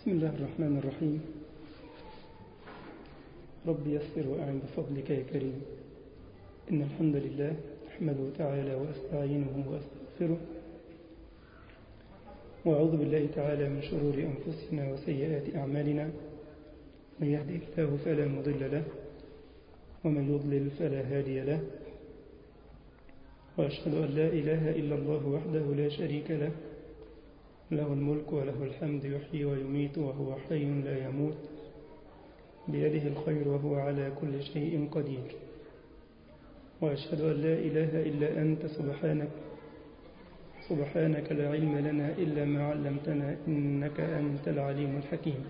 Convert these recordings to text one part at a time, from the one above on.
بسم الله الرحمن الرحيم رب يسر وأعن بفضلك يا كريم إن الحمد لله أحمده تعالى وأستعينه وأستغفره وأعوذ بالله تعالى من شرور أنفسنا وسيئات أعمالنا من يهدي الله فلا مضل له ومن يضلل فلا هادي له وأشهد أن لا إله إلا الله وحده لا شريك له له الملك وله الحمد يحيي ويميت وهو حي لا يموت بيده الخير وهو على كل شيء قدير وأشهد أن لا إله إلا أنت سبحانك سبحانك لا علم لنا إلا ما علمتنا إنك أنت العليم الحكيم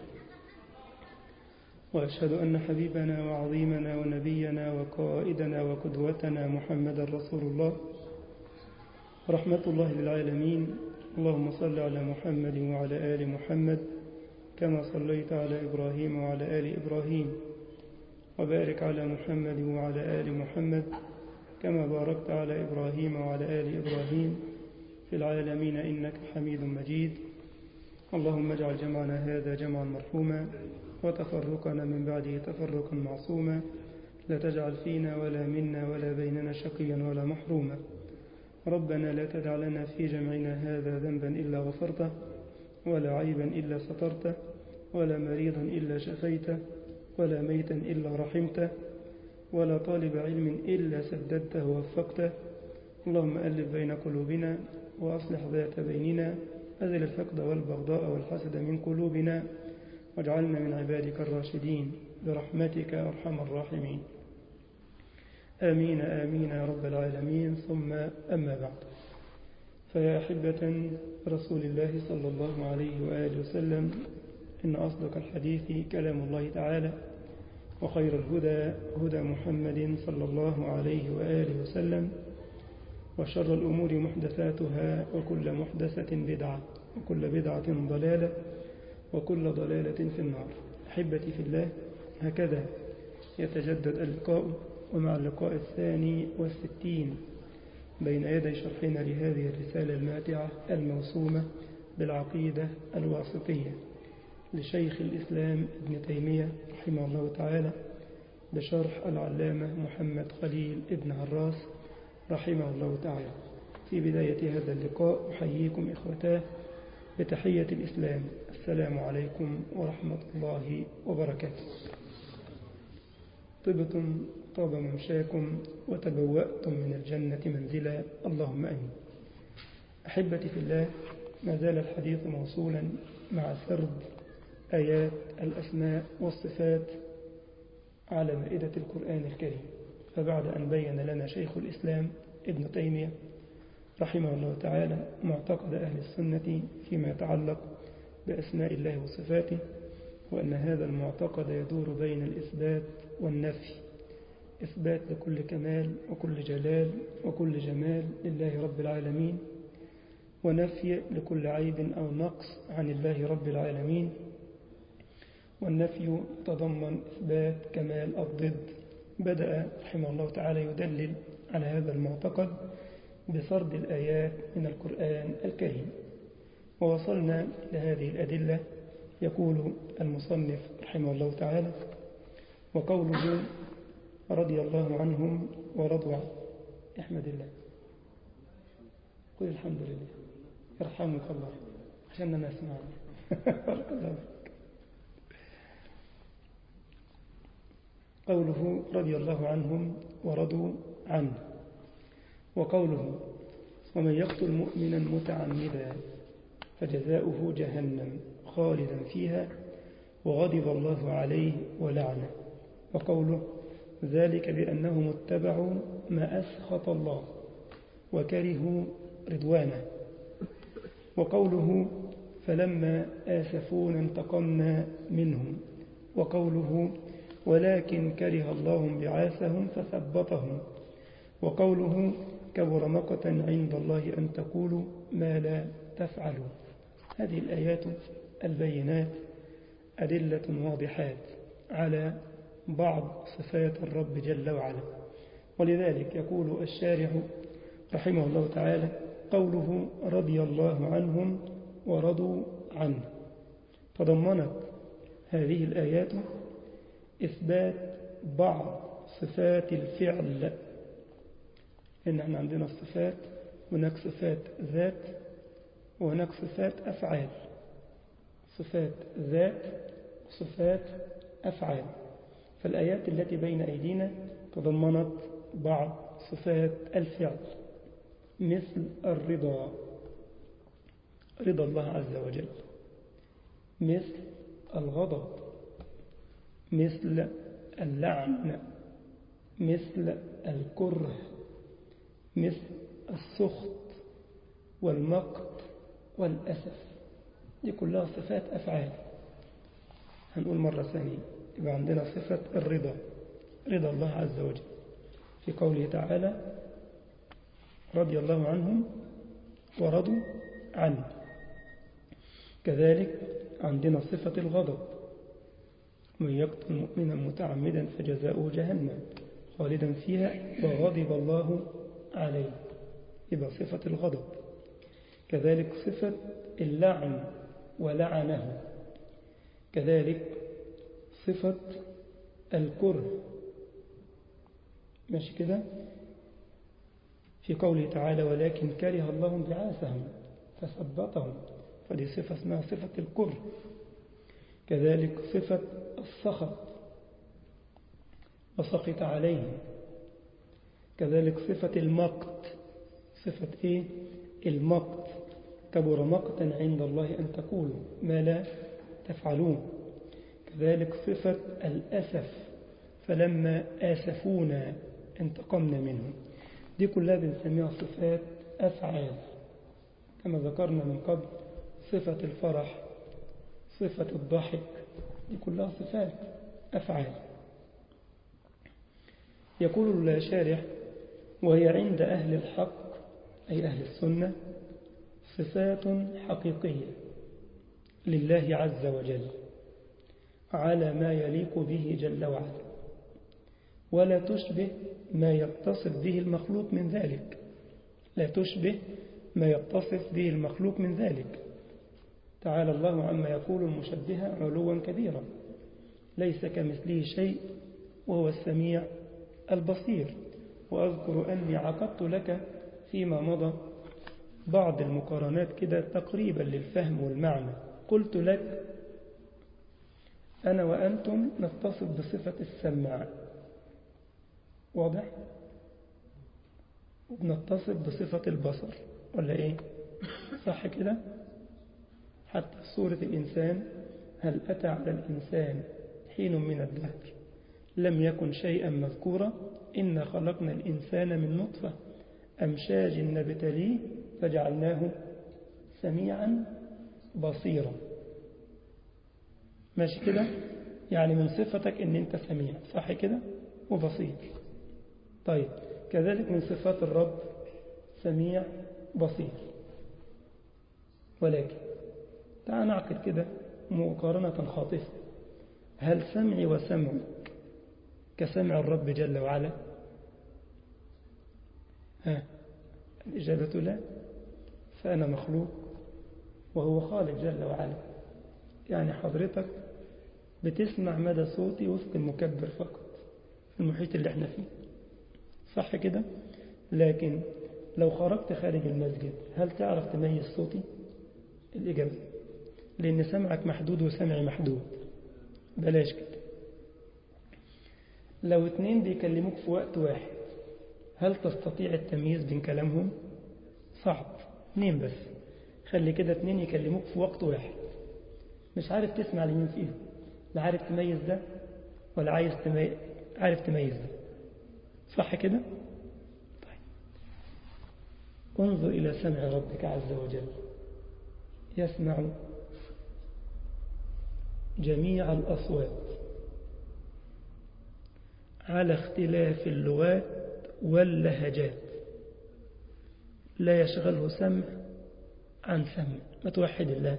وأشهد أن حبيبنا وعظيمنا ونبينا وقائدنا وقدوتنا محمد رسول الله رحمة الله للعالمين اللهم صل على محمد وعلى آل محمد كما صليت على إبراهيم وعلى آل إبراهيم وبارك على محمد وعلى آل محمد كما باركت على إبراهيم وعلى آل إبراهيم في العالمين إنك حميد مجيد اللهم اجعل جمعنا هذا جمعا مرحوما وتفرقنا من بعده تفرقا معصوما لا تجعل فينا ولا منا ولا بيننا شقيا ولا محروما ربنا لا تدع لنا في جمعنا هذا ذنبا إلا غفرته ولا عيبا إلا سترته ولا مريضا إلا شفيته ولا ميتا إلا رحمته ولا طالب علم إلا سددته ووفقته اللهم ألف بين قلوبنا وأصلح ذات بيننا أزل الحقد والبغضاء والحسد من قلوبنا واجعلنا من عبادك الراشدين برحمتك أرحم الراحمين آمين آمين يا رب العالمين ثم أما بعد فيا أحبة رسول الله صلى الله عليه وآله وسلم إن أصدق الحديث كلام الله تعالى وخير الهدى هدى محمد صلى الله عليه وآله وسلم وشر الأمور محدثاتها وكل محدثة بدعة وكل بدعة ضلالة وكل ضلالة في النار أحبتي في الله هكذا يتجدد اللقاء ومع اللقاء الثاني والستين بين يدي شرحنا لهذه الرسالة الماتعة الموسومة بالعقيدة الواسطية لشيخ الإسلام ابن تيمية رحمه الله تعالى بشرح العلامة محمد خليل ابن عراس رحمه الله تعالى في بداية هذا اللقاء أحييكم إخوتاه بتحية الإسلام السلام عليكم ورحمة الله وبركاته طبتم طاب ممشاكم وتبوأتم من الجنة منزلا اللهم أمين أحبتي في الله ما زال الحديث موصولا مع سرد آيات الأسماء والصفات على مائدة القرآن الكريم فبعد أن بين لنا شيخ الإسلام ابن تيمية رحمه الله تعالى معتقد أهل السنة فيما يتعلق بأسماء الله وصفاته وأن هذا المعتقد يدور بين الإثبات والنفي إثبات لكل كمال وكل جلال وكل جمال لله رب العالمين ونفي لكل عيب أو نقص عن الله رب العالمين والنفي تضمن إثبات كمال الضد بدأ رحمه الله تعالى يدلل على هذا المعتقد بسرد الآيات من القرآن الكريم ووصلنا لهذه الأدلة يقول المصنف رحمه الله تعالى وقوله رضي الله عنهم ورضوا عنه احمد الله قل الحمد لله يرحمك الله عشان أنا أسمع بارك الله فيك قوله رضي الله عنهم ورضوا عنه وقوله ومن يقتل مؤمنا متعمدا فجزاؤه جهنم خالدا فيها وغضب الله عليه ولعنه وقوله ذلك بأنهم اتبعوا ما أسخط الله وكرهوا رضوانه وقوله فلما آسفون انتقمنا منهم وقوله ولكن كره الله بعاثهم فثبطهم وقوله كبر مقتا عند الله أن تقولوا ما لا تفعلوا هذه الآيات البينات أدلة واضحات على بعض صفات الرب جل وعلا ولذلك يقول الشارح رحمه الله تعالى قوله رضي الله عنهم ورضوا عنه تضمنت هذه الآيات إثبات بعض صفات الفعل لأن احنا عندنا الصفات هناك صفات ذات وهناك صفات أفعال صفات ذات وصفات أفعال فالآيات التي بين أيدينا تضمنت بعض صفات الفعل مثل الرضا رضا الله عز وجل مثل الغضب مثل اللعن مثل الكره مثل السخط والمقت والأسف دي كلها صفات أفعال هنقول مرة ثانية يبقى عندنا صفة الرضا رضا الله عز وجل في قوله تعالى رضي الله عنهم ورضوا عنه كذلك عندنا صفة الغضب من يقتل مؤمنا متعمدا فجزاؤه جهنم خالدا فيها وغضب الله عليه يبقى صفة الغضب كذلك صفة اللعن ولعنه كذلك صفة الكره ماشي كده في قوله تعالى ولكن كره الله بعاثهم فثبطهم فدي صفة اسمها صفة الكره كذلك صفة السخط وسقط عليهم كذلك صفة المقت صفة إيه؟ المقت كبر مقتا عند الله أن تقولوا ما لا تفعلون كذلك صفة الأسف فلما آسفونا انتقمنا منهم دي كلها بنسميها صفات أفعال كما ذكرنا من قبل صفة الفرح صفة الضحك دي كلها صفات أفعال يقول الشارح وهي عند أهل الحق أي أهل السنة صفات حقيقية لله عز وجل على ما يليق به جل وعلا ولا تشبه ما يتصف به المخلوق من ذلك لا تشبه ما يتصف به المخلوق من ذلك تعالى الله عما يقول المشبهة علوا كبيرا ليس كمثله شيء وهو السميع البصير وأذكر أني عقدت لك فيما مضى بعض المقارنات كده تقريبا للفهم والمعنى قلت لك أنا وأنتم نتصف بصفة السماع واضح وبنتصف بصفة البصر ولا إيه صح كده حتى صورة الإنسان هل أتى على الإنسان حين من الدهر لم يكن شيئا مذكورا إنا خلقنا الإنسان من نطفة أمشاج نبتليه فجعلناه سميعا بصيرا ماشي كده يعني من صفتك ان انت سميع صح كده وبصير طيب كذلك من صفات الرب سميع بصير ولكن تعال نعقد كده مقارنة خاطفة هل سمعي وسمعك كسمع الرب جل وعلا ها الإجابة لا فأنا مخلوق وهو خالق جل وعلا يعني حضرتك بتسمع مدى صوتي وسط المكبر فقط في المحيط اللي احنا فيه صح كده لكن لو خرجت خارج المسجد هل تعرف تميز صوتي الإجابة لأن سمعك محدود وسمعي محدود بلاش كده لو اتنين بيكلموك في وقت واحد هل تستطيع التمييز بين كلامهم صعب اتنين بس خلي كده اتنين يكلموك في وقت واحد مش عارف تسمع لمين فيهم لا عارف تميز ده ولا عايز تميز عارف تميز ده صح كده طيب انظر إلى سمع ربك عز وجل يسمع جميع الأصوات على اختلاف اللغات واللهجات لا يشغله سمع عن سمع ما توحد الله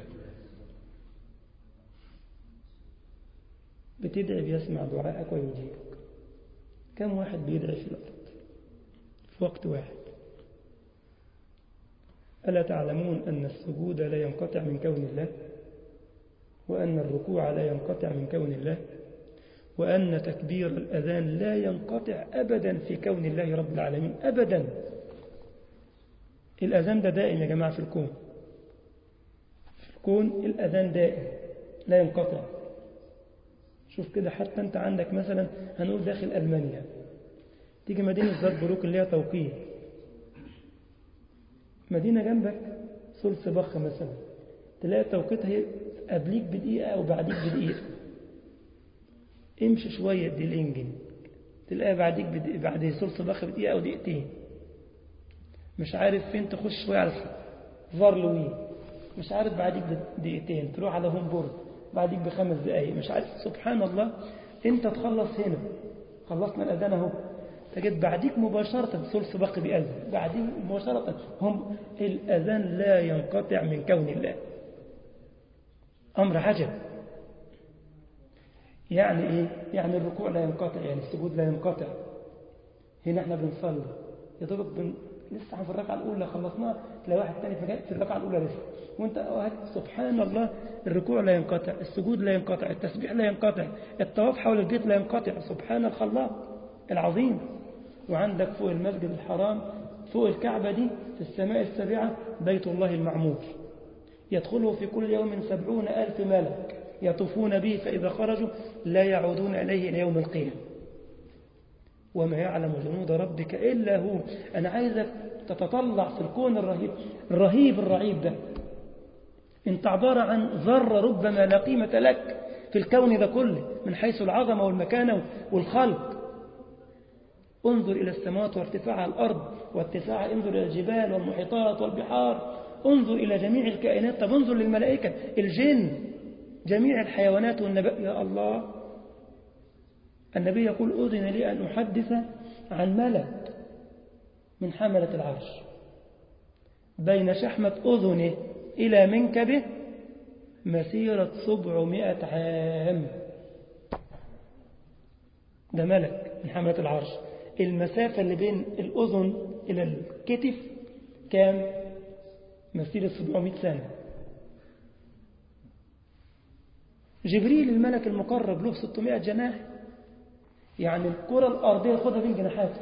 بتدعي بيسمع دعائك ويجيبك كم واحد بيدعي في الأرض في وقت واحد ألا تعلمون أن السجود لا ينقطع من كون الله وأن الركوع لا ينقطع من كون الله وأن تكبير الأذان لا ينقطع أبدا في كون الله رب العالمين أبدا الأذان ده دائم يا جماعة في الكون في الكون الأذان دائم لا ينقطع شوف كده حتى أنت عندك مثلا هنقول داخل ألمانيا تيجي مدينة زاربروك اللي هي توقيت مدينة جنبك ثلث بخ مثلا تلاقي توقيتها قبليك بدقيقة أو بعديك بدقيقة امشي شوية دي الإنجن تلاقي بعديك بدقيقة بعد ثلث بخ بدقيقة أو دقيقتين مش عارف فين تخش شوية على فارلوين مش عارف بعديك بدقيقتين تروح على هومبورg بعديك بخمس دقايق مش عارف سبحان الله انت تخلص هنا خلصنا الأذان اهو تجد بعديك مباشرة ثلث بقي بأذن بعديك مباشرة هم الأذان لا ينقطع من كون الله أمر عجب يعني إيه؟ يعني الركوع لا ينقطع يعني السجود لا ينقطع هنا احنا بنصلي يا دوبك بن... لسه في الركعة الأولى خلصناها تلاقي واحد تاني في الركعة الأولى لسه وانت سبحان الله الركوع لا ينقطع السجود لا ينقطع التسبيح لا ينقطع الطواف حول البيت لا ينقطع سبحان الخلاق العظيم وعندك فوق المسجد الحرام فوق الكعبة دي في السماء السابعة بيت الله المعمور يدخله في كل يوم سبعون ألف ملك يطوفون به فإذا خرجوا لا يعودون إليه إلى يوم القيامة وما يعلم جنود ربك إلا هو أنا عايزك تتطلع في الكون الرهيب الرهيب الرعيب ده انت عبارة عن ذرة ربما لا قيمة لك في الكون ده كله من حيث العظمة والمكانة والخلق انظر إلى السماوات وارتفاع الأرض واتساع انظر إلى الجبال والمحيطات والبحار انظر إلى جميع الكائنات طب انظر للملائكة الجن جميع الحيوانات والنبات يا الله النبي يقول أذن لي أن أحدث عن ملك من حملة العرش بين شحمة أذنه إلى منكبه مسيرة سبعمائة عام ده ملك من حملة العرش المسافة اللي بين الأذن إلى الكتف كام مسيرة 700 سنة جبريل الملك المقرب له 600 جناح يعني الكرة الأرضية خدها بين جناحاته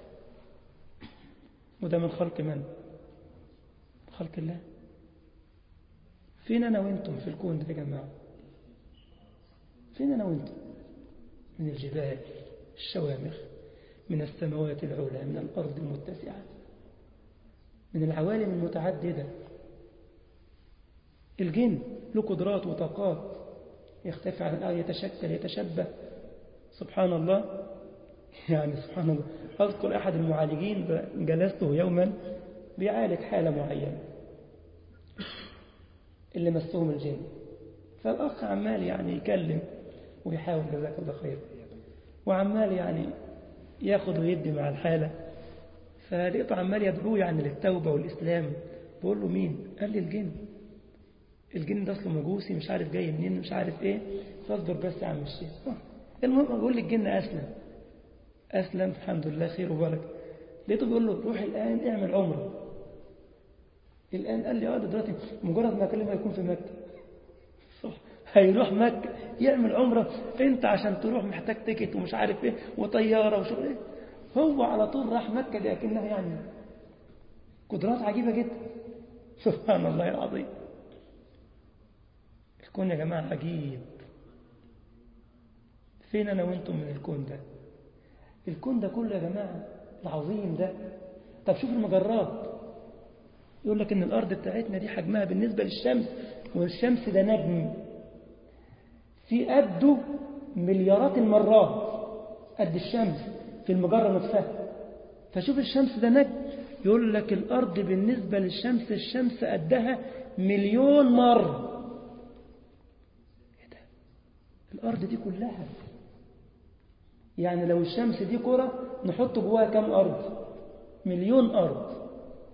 وده من خلق من خلق الله فين أنا وإنتم في الكون ده يا جماعة فين أنا وإنتم من الجبال الشوامخ من السماوات العلى من الأرض المتسعة من العوالم المتعددة الجن له قدرات وطاقات يختفي عن الآية يتشكل يتشبه سبحان الله يعني سبحان الله أذكر أحد المعالجين جلسته يوما بيعالج حالة معينة اللي مسهم الجن فالأخ عمال يعني يكلم ويحاول جزاك الله خير وعمال يعني ياخد ويدي مع الحالة فلقيته عمال يدعوه يعني للتوبة والإسلام بقول له مين قال لي الجن الجن ده اصله مجوسي مش عارف جاي منين مش عارف ايه فاصبر بس يا عم الشيخ المهم بقول لي الجن اسلم اسلم الحمد لله خير وبركه لقيته بيقول له روح الان اعمل عمره الان قال لي اه دلوقتي مجرد ما اكلمه هيكون في مكه صح هيروح مكه يعمل عمره انت عشان تروح محتاج تيكت ومش عارف ايه وطياره وشغل ايه هو على طول راح مكه دي اكنها يعني قدرات عجيبه جدا سبحان الله العظيم الكون يا جماعة عجيب فين أنا وإنتم من الكون ده الكون ده كله يا جماعة العظيم ده طب شوف المجرات يقول لك إن الأرض بتاعتنا دي حجمها بالنسبة للشمس والشمس ده نجم في قده مليارات المرات قد الشمس في المجرة نفسها فشوف الشمس ده نجم يقول لك الأرض بالنسبة للشمس الشمس قدها مليون مرة الأرض دي كلها يعني لو الشمس دي كرة نحط جواها كم أرض مليون أرض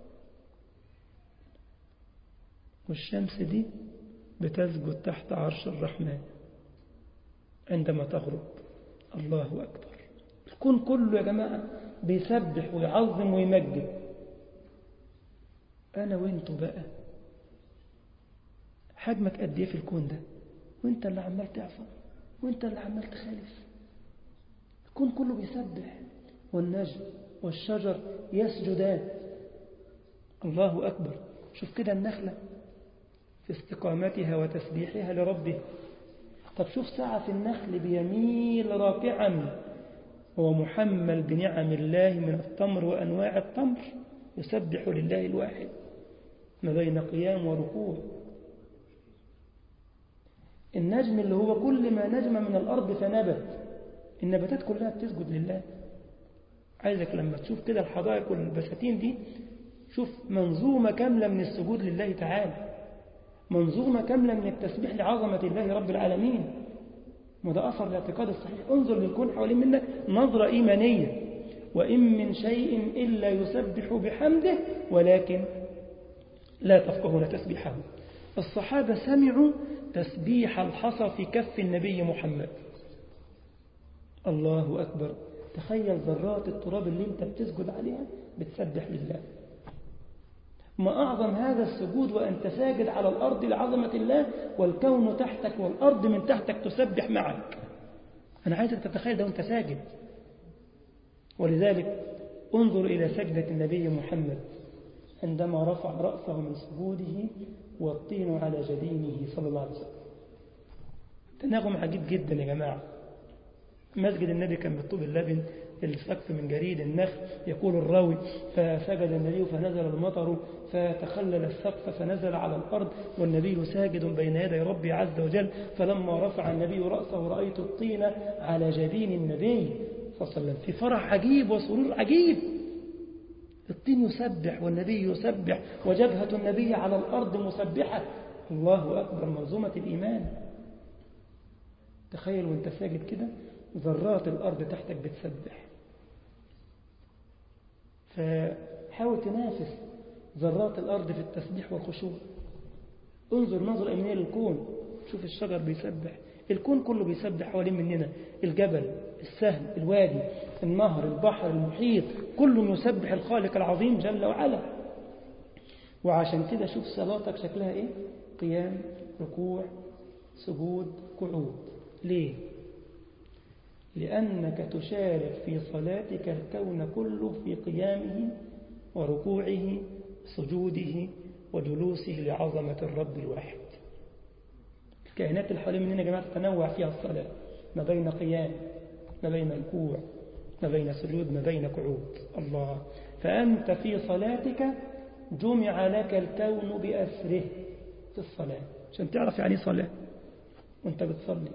والشمس دي بتسجد تحت عرش الرحمن عندما تغرب الله أكبر الكون كله يا جماعة بيسبح ويعظم ويمجد أنا وإنتوا بقى حجمك قد إيه في الكون ده وانت اللي عمال تعصى وانت اللي عمال تخالف الكون كله بيسبح والنجم والشجر يسجدان الله أكبر شوف كده النخلة في استقامتها وتسبيحها لربه طب شوف ساعة في النخل بيميل راكعا هو محمل بنعم الله من التمر وأنواع التمر يسبح لله الواحد ما بين قيام وركوع النجم اللي هو كل ما نجم من الأرض فنبت النباتات كلها بتسجد لله عايزك لما تشوف كده الحدائق والبساتين دي شوف منظومة كاملة من السجود لله تعالى منظومة كاملة من التسبيح لعظمة الله رب العالمين وده أثر الاعتقاد الصحيح انظر للكون حوالين منك نظرة إيمانية وإن من شيء إلا يسبح بحمده ولكن لا تفقهون تسبيحه الصحابة سمعوا تسبيح الحصى في كف النبي محمد الله أكبر تخيل ذرات التراب اللي انت بتسجد عليها بتسبح لله ما أعظم هذا السجود وأنت ساجد على الأرض لعظمة الله والكون تحتك والأرض من تحتك تسبح معك أنا عايزك تتخيل ده وأنت ساجد ولذلك انظر إلى سجدة النبي محمد عندما رفع رأسه من سجوده والطين على جبينه صلى الله عليه وسلم تناغم عجيب جدا يا جماعة مسجد النبي كان بالطوب اللبن السقف من جريد النخل يقول الراوي فسجد النبي فنزل المطر فتخلل السقف فنزل على الأرض والنبي ساجد بين يدي ربي عز وجل فلما رفع النبي رأسه رأيت الطين على جبين النبي صلى الله عليه وسلم في فرح عجيب وسرور عجيب الطين يسبح والنبي يسبح وجبهة النبي على الأرض مسبحة الله أكبر منظومة الإيمان تخيل وانت ساجد كده ذرات الأرض تحتك بتسبح فحاول تنافس ذرات الأرض في التسبيح والخشوع انظر نظر إيمانية للكون شوف الشجر بيسبح الكون كله بيسبح حوالين مننا الجبل السهل الوادي النهر البحر المحيط كله يسبح الخالق العظيم جل وعلا وعشان كده شوف صلاتك شكلها ايه قيام ركوع سجود قعود ليه لأنك تشارك في صلاتك الكون كله في قيامه وركوعه سجوده وجلوسه لعظمة الرب الواحد الكائنات اللي حوالين مننا يا جماعة تتنوع فيها الصلاة ما بين قيام ما بين ركوع ما بين سجود ما بين قعود الله فأنت في صلاتك جمع لك الكون بأسره في الصلاة عشان تعرف يعني صلاة وانت بتصلي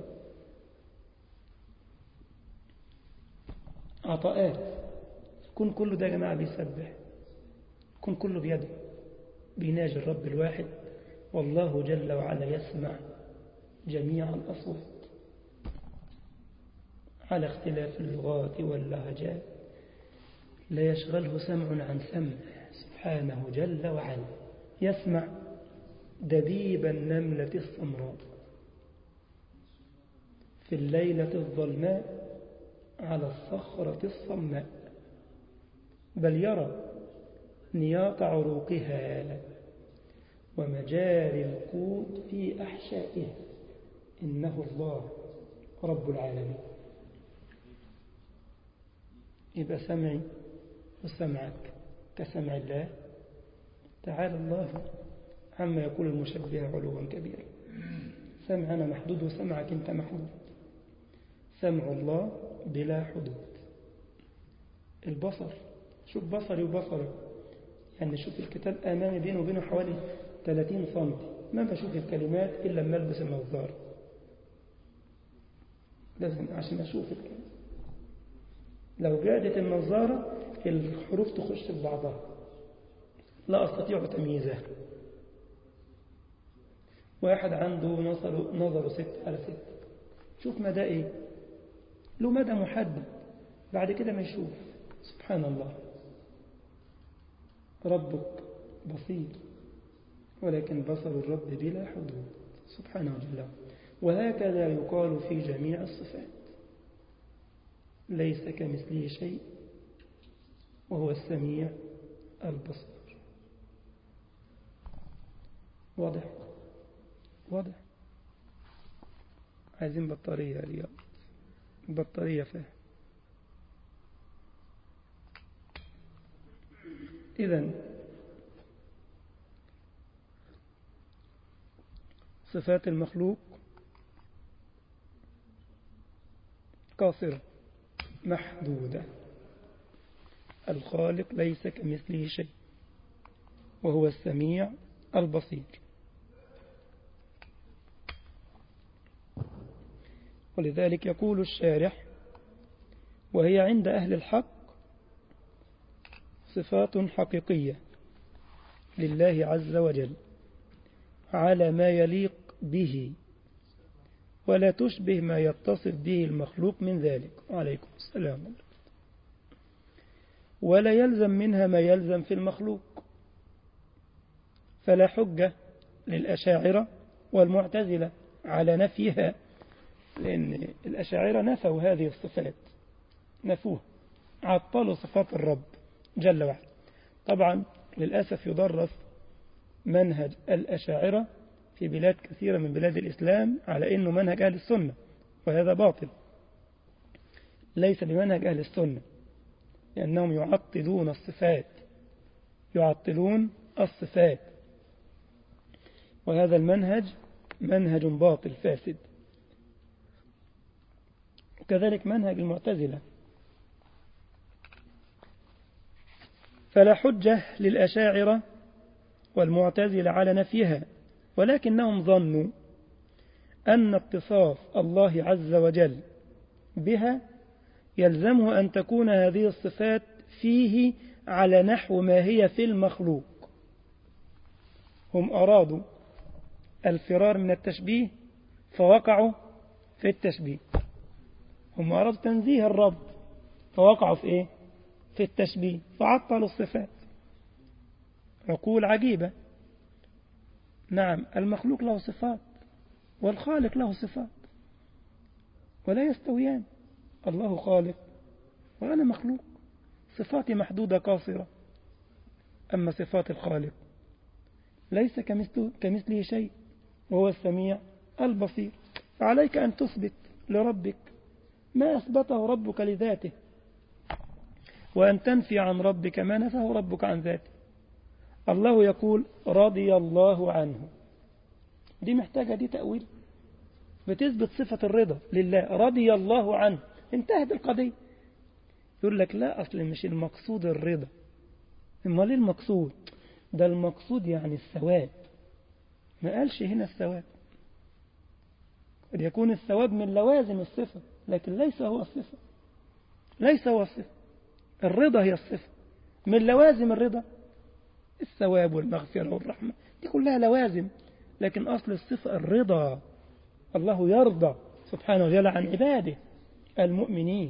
عطاءات كن كله ده يا جماعة بيسبح كن كله بيده بيناجي الرب الواحد والله جل وعلا يسمع جميع الأصوات على اختلاف اللغات واللهجات لا يشغله سمع عن سمع سبحانه جل وعلا يسمع دبيب النملة السمراء في الليلة الظلماء على الصخرة الصماء بل يرى نياط عروقها ومجاري القوت في أحشائها إنه الله رب العالمين يبقى سمعي وسمعك كسمع الله تعالى الله عما يقول المشبه علوا كبيرا سمعنا محدود وسمعك انت محدود سمع الله بلا حدود البصر شوف بصري وبصرك يعني شوف الكتاب أمامي بينه وبينه حوالي 30 سم ما بشوف الكلمات إلا لما ألبس النظارة لازم عشان أشوف الكلمات لو بعدت النظارة الحروف تخش في بعضها لا أستطيع تمييزها واحد عنده نظر نظره ست على ست شوف مدى إيه له مدى محدد بعد كده ما يشوف سبحان الله ربك بصير ولكن بصر الرب بلا حدود سبحانه وجل وهكذا يقال في جميع الصفات ليس كمثله شيء وهو السميع البصير واضح واضح عايزين بطارية يا رياض بطارية فهم إذا صفات المخلوق قاصرة محدودة الخالق ليس كمثله شيء وهو السميع البصير ولذلك يقول الشارح وهي عند أهل الحق صفات حقيقية لله عز وجل على ما يليق به ولا تشبه ما يتصف به المخلوق من ذلك عليكم السلام ولا يلزم منها ما يلزم في المخلوق فلا حجة للأشاعرة والمعتزلة على نفيها لأن الأشاعرة نفوا هذه الصفات نفوها عطلوا صفات الرب جل وعلا طبعا للأسف يدرس منهج الأشاعرة في بلاد كثيرة من بلاد الإسلام على أنه منهج أهل السنة وهذا باطل ليس بمنهج أهل السنة لأنهم يعطلون الصفات يعطلون الصفات وهذا المنهج منهج باطل فاسد وكذلك منهج المعتزلة فلا حجة للأشاعرة والمعتزلة على نفيها ولكنهم ظنوا أن اتصاف الله عز وجل بها يلزمه أن تكون هذه الصفات فيه على نحو ما هي في المخلوق هم أرادوا الفرار من التشبيه فوقعوا في التشبيه هم أرادوا تنزيه الرب فوقعوا في إيه في التشبيه فعطلوا الصفات عقول عجيبة نعم المخلوق له صفات والخالق له صفات ولا يستويان الله خالق وأنا مخلوق صفاتي محدودة قاصرة أما صفات الخالق ليس كمثله, كمثله شيء وهو السميع البصير فعليك أن تثبت لربك ما أثبته ربك لذاته وأن تنفي عن ربك ما نفاه ربك عن ذاته الله يقول رضي الله عنه دي محتاجة دي تأويل بتثبت صفة الرضا لله رضي الله عنه انتهت القضية يقول لك لا أصل مش المقصود الرضا امال ايه المقصود ده المقصود يعني الثواب ما قالش هنا الثواب قد يكون الثواب من لوازم الصفة لكن ليس هو الصفة ليس هو الصفة الرضا هي الصفة من لوازم الرضا الثواب والمغفرة والرحمة دي كلها لوازم لكن أصل الصفة الرضا الله يرضى سبحانه وتعالى عن عباده المؤمنين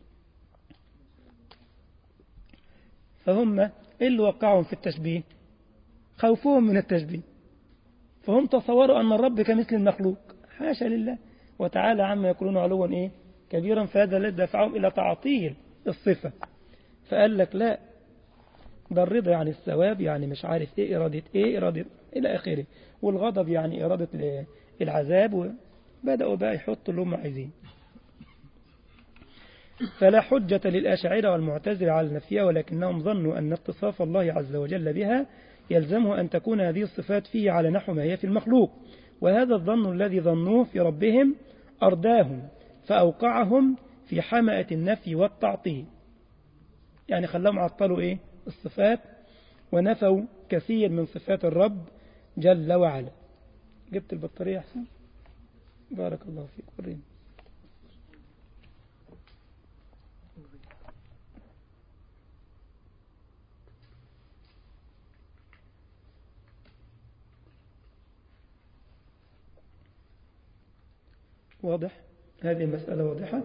فهم إيه اللي وقعهم في التشبيه خوفهم من التشبيه فهم تصوروا أن الرب كمثل المخلوق حاشا لله وتعالى عما يقولون علوا إيه كبيرا فهذا الذي دفعهم إلى تعطيل الصفة فقال لك لا ده الرضا يعني الثواب يعني مش عارف ايه إرادة ايه إرادة إلى آخره والغضب يعني إرادة العذاب وبدأوا بقى يحطوا اللي هم عايزين فلا حجة للأشاعرة والمعتزلة على نفيها ولكنهم ظنوا أن اتصاف الله عز وجل بها يلزمه أن تكون هذه الصفات فيه على نحو ما هي في المخلوق وهذا الظن الذي ظنوه في ربهم أرداهم فأوقعهم في حمأة النفي والتعطيل يعني خلاهم عطلوا إيه الصفات ونفوا كثير من صفات الرب جل وعلا جبت البطارية أحسن بارك الله فيك وريني واضح هذه مسألة واضحة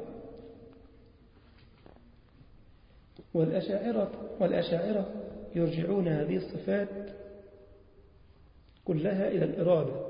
والأشاعرة, والأشاعرة يرجعون هذه الصفات كلها إلى الإرادة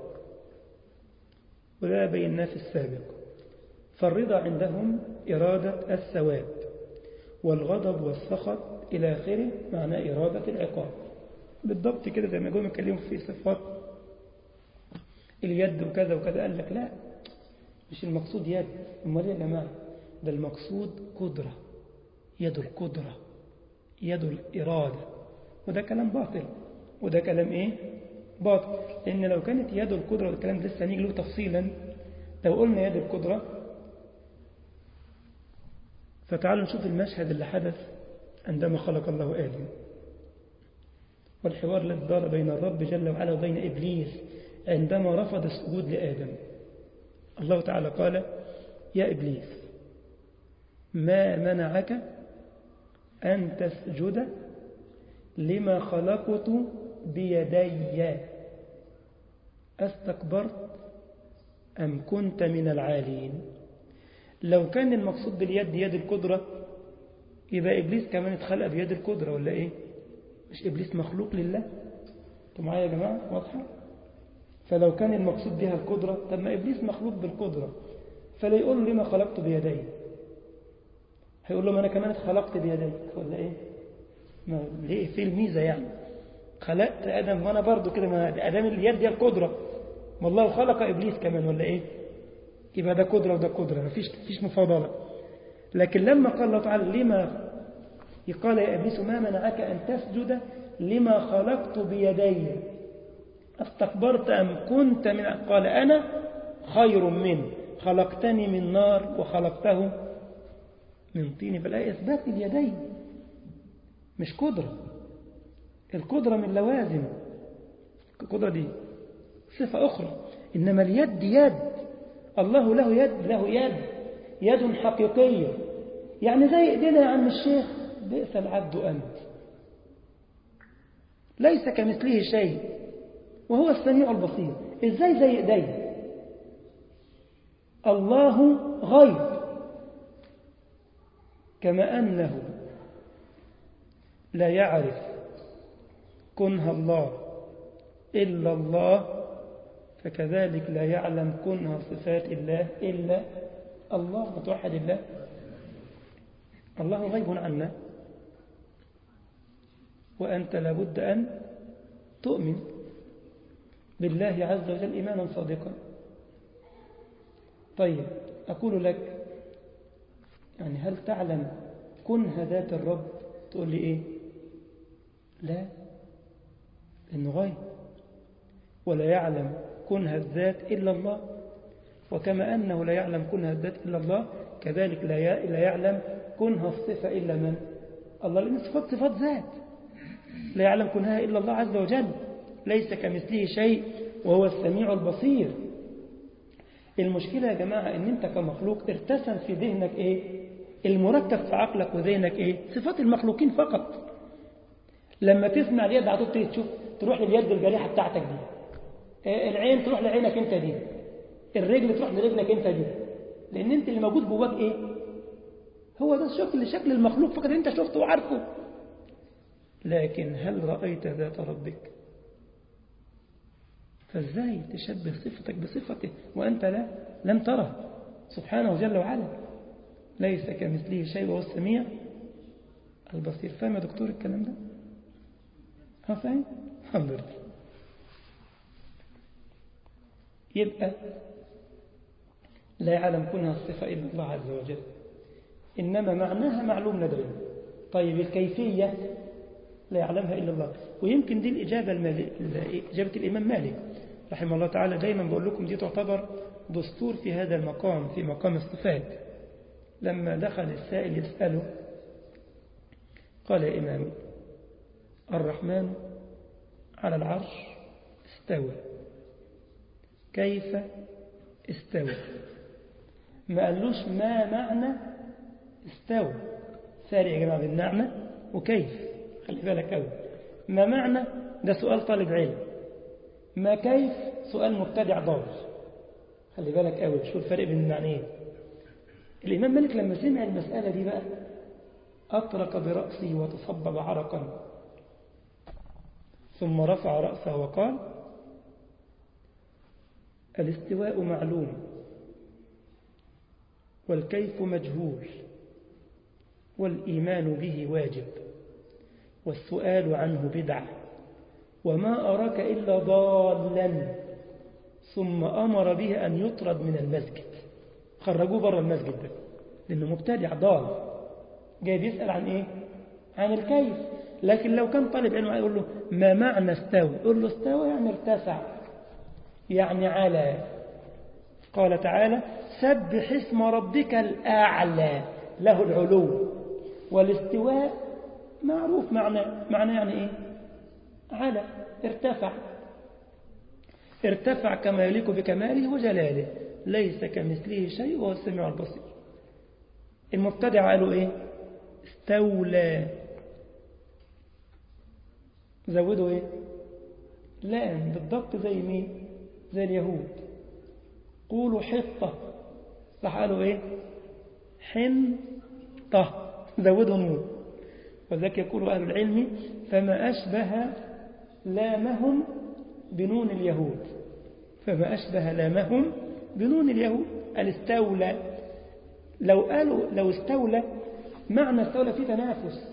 ولا بيناه في السابق فالرضا عندهم إرادة الثواب والغضب والسخط إلى آخره معنى إرادة العقاب بالضبط كده زي ما جم يتكلموا في صفات اليد وكذا وكذا قال لك لا مش المقصود يد امال ايه يا جماعه ده المقصود قدرة يد القدرة يد الإرادة وده كلام باطل وده كلام ايه باطل لأن لو كانت يد القدرة والكلام لسه هنيجي له تفصيلا لو قلنا يد القدرة فتعالوا نشوف المشهد اللي حدث عندما خلق الله آدم والحوار الذي دار بين الرب جل وعلا وبين إبليس عندما رفض السجود لآدم الله تعالى قال يا إبليس ما منعك أن تسجد لما خلقت بيدي أستكبرت أم كنت من العالين لو كان المقصود باليد يد القدرة يبقى إبليس كمان اتخلق بيد القدرة ولا إيه مش إبليس مخلوق لله انتوا معايا يا جماعة واضحة فلو كان المقصود بها القدرة طب ما إبليس مخلوق بالقدرة فلا يقول له لما خلقت بيدي هيقول له ما أنا كمان اتخلقت بيدي ولا إيه ما ليه في الميزة يعني خلقت آدم وأنا برضو كده ما آدم اليد دي القدرة ما الله خلق إبليس كمان ولا إيه يبقى ده قدرة وده قدرة مفيش فيش مفاضلة لكن لما قال الله تعالى لما قال يا إبليس ما منعك أن تسجد لما خلقت بيدي استكبرت أم كنت من قال أنا خير منه خلقتني من نار وخلقته من طين فالآية إثبات اليدين مش قدرة القدرة من لوازم القدرة دي صفة أخرى إنما اليد يد الله له يد له يد يد حقيقية يعني زي إيدينا يا عم الشيخ بئس العبد أنت ليس كمثله شيء وهو السميع البصير إزاي زي إيديه الله غيب كما أنه لا يعرف كنه الله إلا الله فكذلك لا يعلم كنه صفات الله إلا الله متوحد الله الله غيب عنا وأنت لابد أن تؤمن بالله عز وجل إيمانا صادقا طيب أقول لك يعني هل تعلم كنه ذات الرب تقول لي إيه لا إنه غيب ولا يعلم كنه الذات إلا الله وكما أنه لا يعلم كنه الذات إلا الله كذلك لا يعلم كنه الصفة إلا من الله لأن صفات صفات ذات لا يعلم كنها إلا الله عز وجل ليس كمثله شيء وهو السميع البصير المشكلة يا جماعة ان انت كمخلوق ارتسم في ذهنك ايه المركب في عقلك وذهنك ايه صفات المخلوقين فقط لما تسمع اليد على طول تشوف تروح لليد الجريحة بتاعتك دي العين تروح لعينك انت دي الرجل تروح لرجلك انت دي لان انت اللي موجود جواك ايه هو ده شكل شكل المخلوق فقط انت شفته وعارفه لكن هل رأيت ذات ربك فازاي تشبه صفتك بصفته وأنت لا لم تره سبحانه جل وعلا ليس كمثله شيء وهو السميع البصير فاهم يا دكتور الكلام ده ها فاهم الحمد لله يبقى لا يعلم كنها الصفة إلا الله عز وجل إنما معناها معلوم لدينا طيب الكيفية لا يعلمها إلا الله ويمكن دي الإجابة المالك إجابة الإمام مالك رحمه الله تعالى دايما بقول لكم دي تعتبر دستور في هذا المقام في مقام الصفات لما دخل السائل يسأله قال يا إمامي الرحمن على العرش استوى كيف استوى ما قالوش ما معنى استوى سارع يا جماعة بالمعنى وكيف خلي بالك قوي ما معنى ده سؤال طالب علم ما كيف سؤال مبتدع ضال خلي بالك قوي شو الفرق بين المعنيين الإمام مالك لما سمع المسألة دي بقى أطرق برأسه وتصبب عرقا ثم رفع رأسه وقال الاستواء معلوم والكيف مجهول والإيمان به واجب والسؤال عنه بدعة وما أراك إلا ضالا ثم أمر به أن يطرد من المسجد خرجوه بره المسجد ده لأنه مبتدع ضال جاي بيسأل عن إيه عن الكيف لكن لو كان طالب علم يقول له ما معنى استوى يقول له استوى يعني ارتفع يعني على قال تعالى سبح اسم ربك الأعلى له العلو والاستواء معروف معنى معنى يعني ايه على ارتفع ارتفع كما يليق بكماله وجلاله ليس كمثله شيء وهو السميع البصير المبتدع قالوا ايه استولى زودوا ايه لام بالضبط زي مين زي اليهود قولوا حطة راح قالوا ايه حنطة زودوا نون وذلك يقول أهل العلم فما أشبه لامهم بنون اليهود فما أشبه لامهم بنون اليهود الاستولى لو قالوا لو استولى معنى استولى في تنافس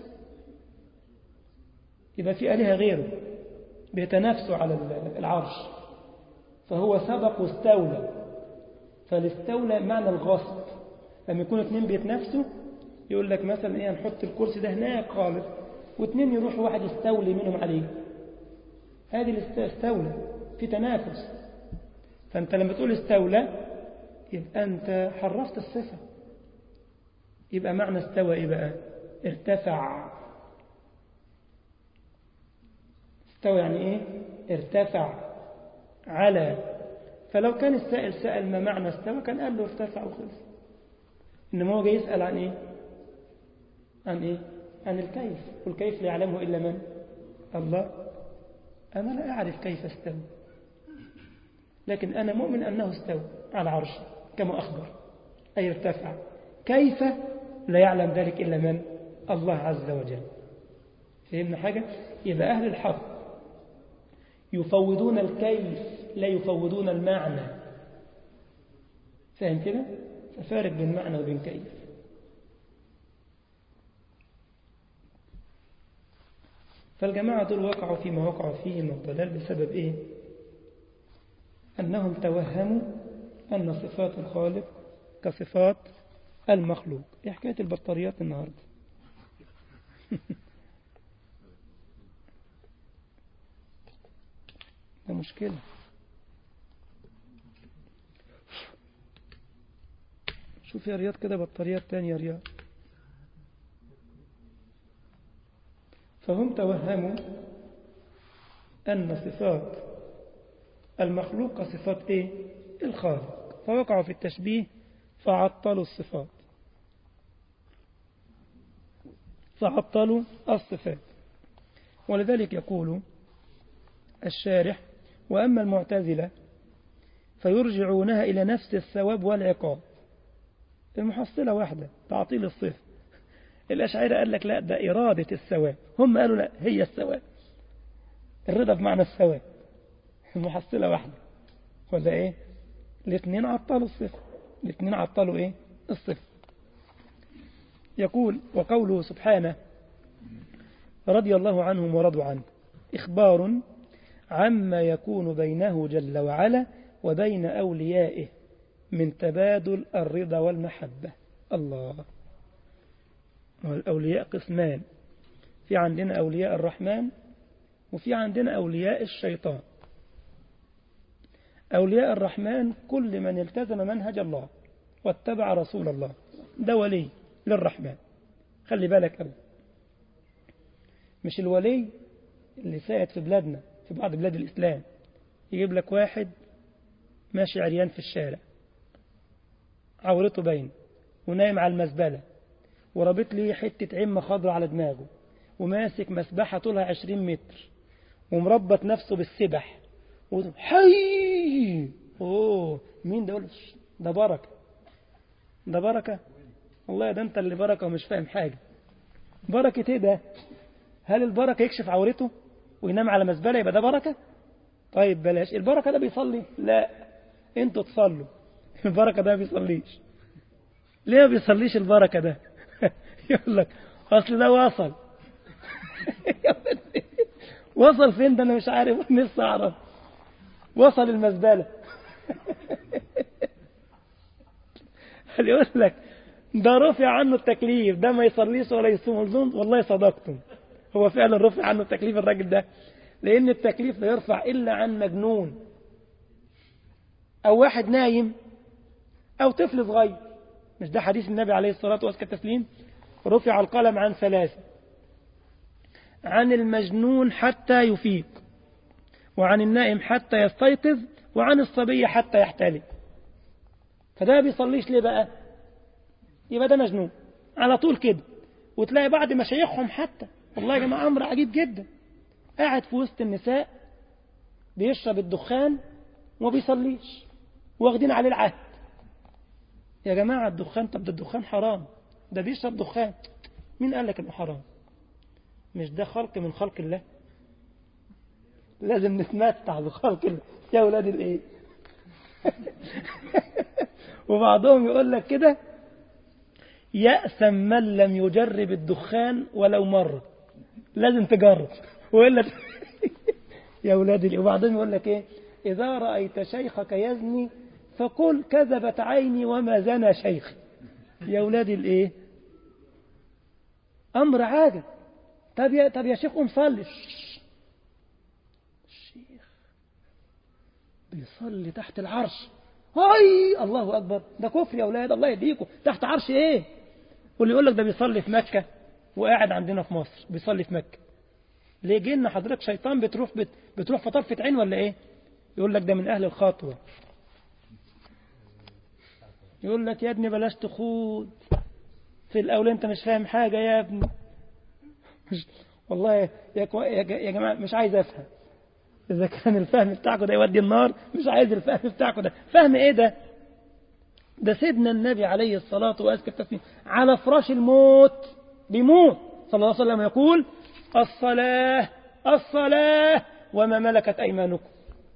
يبقى في آلهة غيره بيتنافسوا على العرش فهو سبق واستولى فالاستولى معنى الغصب لما يكونوا اثنين بيتنافسوا يقول لك مثلا ايه هنحط الكرسي ده هناك خالص واثنين يروحوا واحد يستولي منهم عليه هذه الاستولى في تنافس فانت لما تقول استولى يبقى انت حرفت الصفه يبقى معنى استوى ايه بقى ارتفع استوى يعني ايه ارتفع على فلو كان السائل سأل ما معنى استوى كان قال له ارتفع وخلص إنما هو جاي يسأل عن إيه عن إيه عن الكيف والكيف لا يعلمه إلا من الله أنا لا أعرف كيف استوى لكن أنا مؤمن أنه استوى على عرش كما أخبر أي ارتفع كيف لا يعلم ذلك إلا من الله عز وجل فهمنا حاجة يبقى أهل الحق يفوضون الكيف لا يفوضون المعنى فاهم كده ففارق بين معنى وبين كيف فالجماعة دول وقعوا فيما وقعوا فيه من الضلال بسبب إيه أنهم توهموا أن صفات الخالق كصفات المخلوق إيه حكاية البطاريات النهاردة ده مشكلة شوف يا رياض كده بطاريات تانية يا رياض فهم توهموا أن صفات المخلوق صفات إيه؟ الخالق فوقعوا في التشبيه فعطلوا الصفات فعطلوا الصفات ولذلك يقول الشارح وأما المعتزلة فيرجعونها إلى نفس الثواب والعقاب المحصلة واحدة تعطيل الصفة الأشعار قال لك لا ده إرادة الثواب هم قالوا لا هي الثواب الرضا بمعنى الثواب المحصلة واحدة ولا إيه الاثنين عطلوا الصفة الاثنين عطلوا إيه الصفة يقول وقوله سبحانه رضي الله عنهم ورضوا عنه إخبار عما يكون بينه جل وعلا وبين أوليائه من تبادل الرضا والمحبة الله الأولياء قسمان في عندنا أولياء الرحمن وفي عندنا أولياء الشيطان أولياء الرحمن كل من التزم منهج الله واتبع رسول الله ده ولي للرحمن خلي بالك أبو مش الولي اللي ساعد في بلادنا في بعض بلاد الإسلام يجيب لك واحد ماشي عريان في الشارع عورته باين ونايم على المزبلة ورابط لي حتة عمة خضراء على دماغه وماسك مسبحة طولها عشرين متر ومربط نفسه بالسبح حي اوه مين ده يقول ده بركة ده بركة والله ده انت اللي بركة ومش فاهم حاجة بركة ايه ده هل البركة يكشف عورته وينام على مزبلة يبقى ده بركة طيب بلاش البركة ده بيصلي لا انتوا تصلوا البركة ده ما بيصليش ليه ما بيصليش البركة ده يقول لك اصل ده وصل وصل فين ده انا مش عارف نفسي اعرف وصل المزبلة اللي يقول لك ده رفع عنه التكليف ده ما يصليش ولا يصوم الظن والله صدقتم هو فعلا رفع عنه التكليف الراجل ده لأن التكليف لا يرفع إلا عن مجنون أو واحد نايم أو طفل صغير مش ده حديث النبي عليه الصلاة والتسليم رفع القلم عن ثلاثة عن المجنون حتى يفيق وعن النائم حتى يستيقظ وعن الصبي حتى يحتلم فده بيصليش ليه بقى يبقى ده مجنون على طول كده وتلاقي بعض مشايخهم حتى والله يا جماعة أمر عجيب جدا قاعد في وسط النساء بيشرب الدخان وما بيصليش واخدين عليه العهد يا جماعة الدخان طب ده الدخان حرام ده بيشرب دخان مين قال لك انه حرام مش ده خلق من خلق الله لازم نتمتع بخلق الله يا ولاد الايه وبعضهم يقول لك كده يأثم من لم يجرب الدخان ولو مرة لازم تجرب وإلا يا ولاد الايه وبعضهم يقول لك ايه إذا رأيت شيخك يزني فقل كذبت عيني وما زنى شيخي يا ولاد الايه امر عاجب طب يا طب يا شيخ قوم صلي الشيخ بيصلي تحت العرش هاي الله اكبر ده كفر يا اولاد الله يهديكم تحت عرش ايه واللي يقول لك ده بيصلي في مكه وقاعد عندنا في مصر بيصلي في مكه ليه جينا حضرتك شيطان بتروح بت... بتروح في طرفه عين ولا ايه يقول لك ده من اهل الخطوه يقول لك يا ابني بلاش تخوض في الأول أنت مش فاهم حاجة يا ابني مش والله يا, يا جماعة مش عايز أفهم إذا كان الفهم بتاعكم ده يودي النار مش عايز الفهم بتاعكم ده فهم إيه ده ده سيدنا النبي عليه الصلاة وأزكى التسليم على فراش الموت بيموت صلى الله عليه وسلم يقول الصلاة الصلاة وما ملكت أيمانكم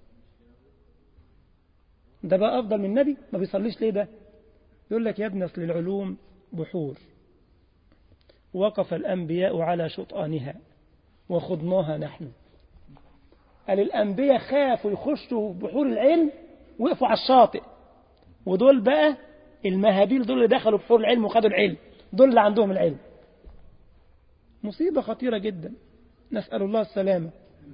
ده بقى أفضل من النبي ما بيصليش ليه ده يقول لك يا ابن أصل العلوم بحور وقف الأنبياء على شطآنها وخضناها نحن قال الأنبياء خافوا يخشوا بحور العلم وقفوا على الشاطئ ودول بقى المهابيل دول اللي دخلوا بحور العلم وخدوا العلم دول اللي عندهم العلم مصيبة خطيرة جدا نسأل الله السلامة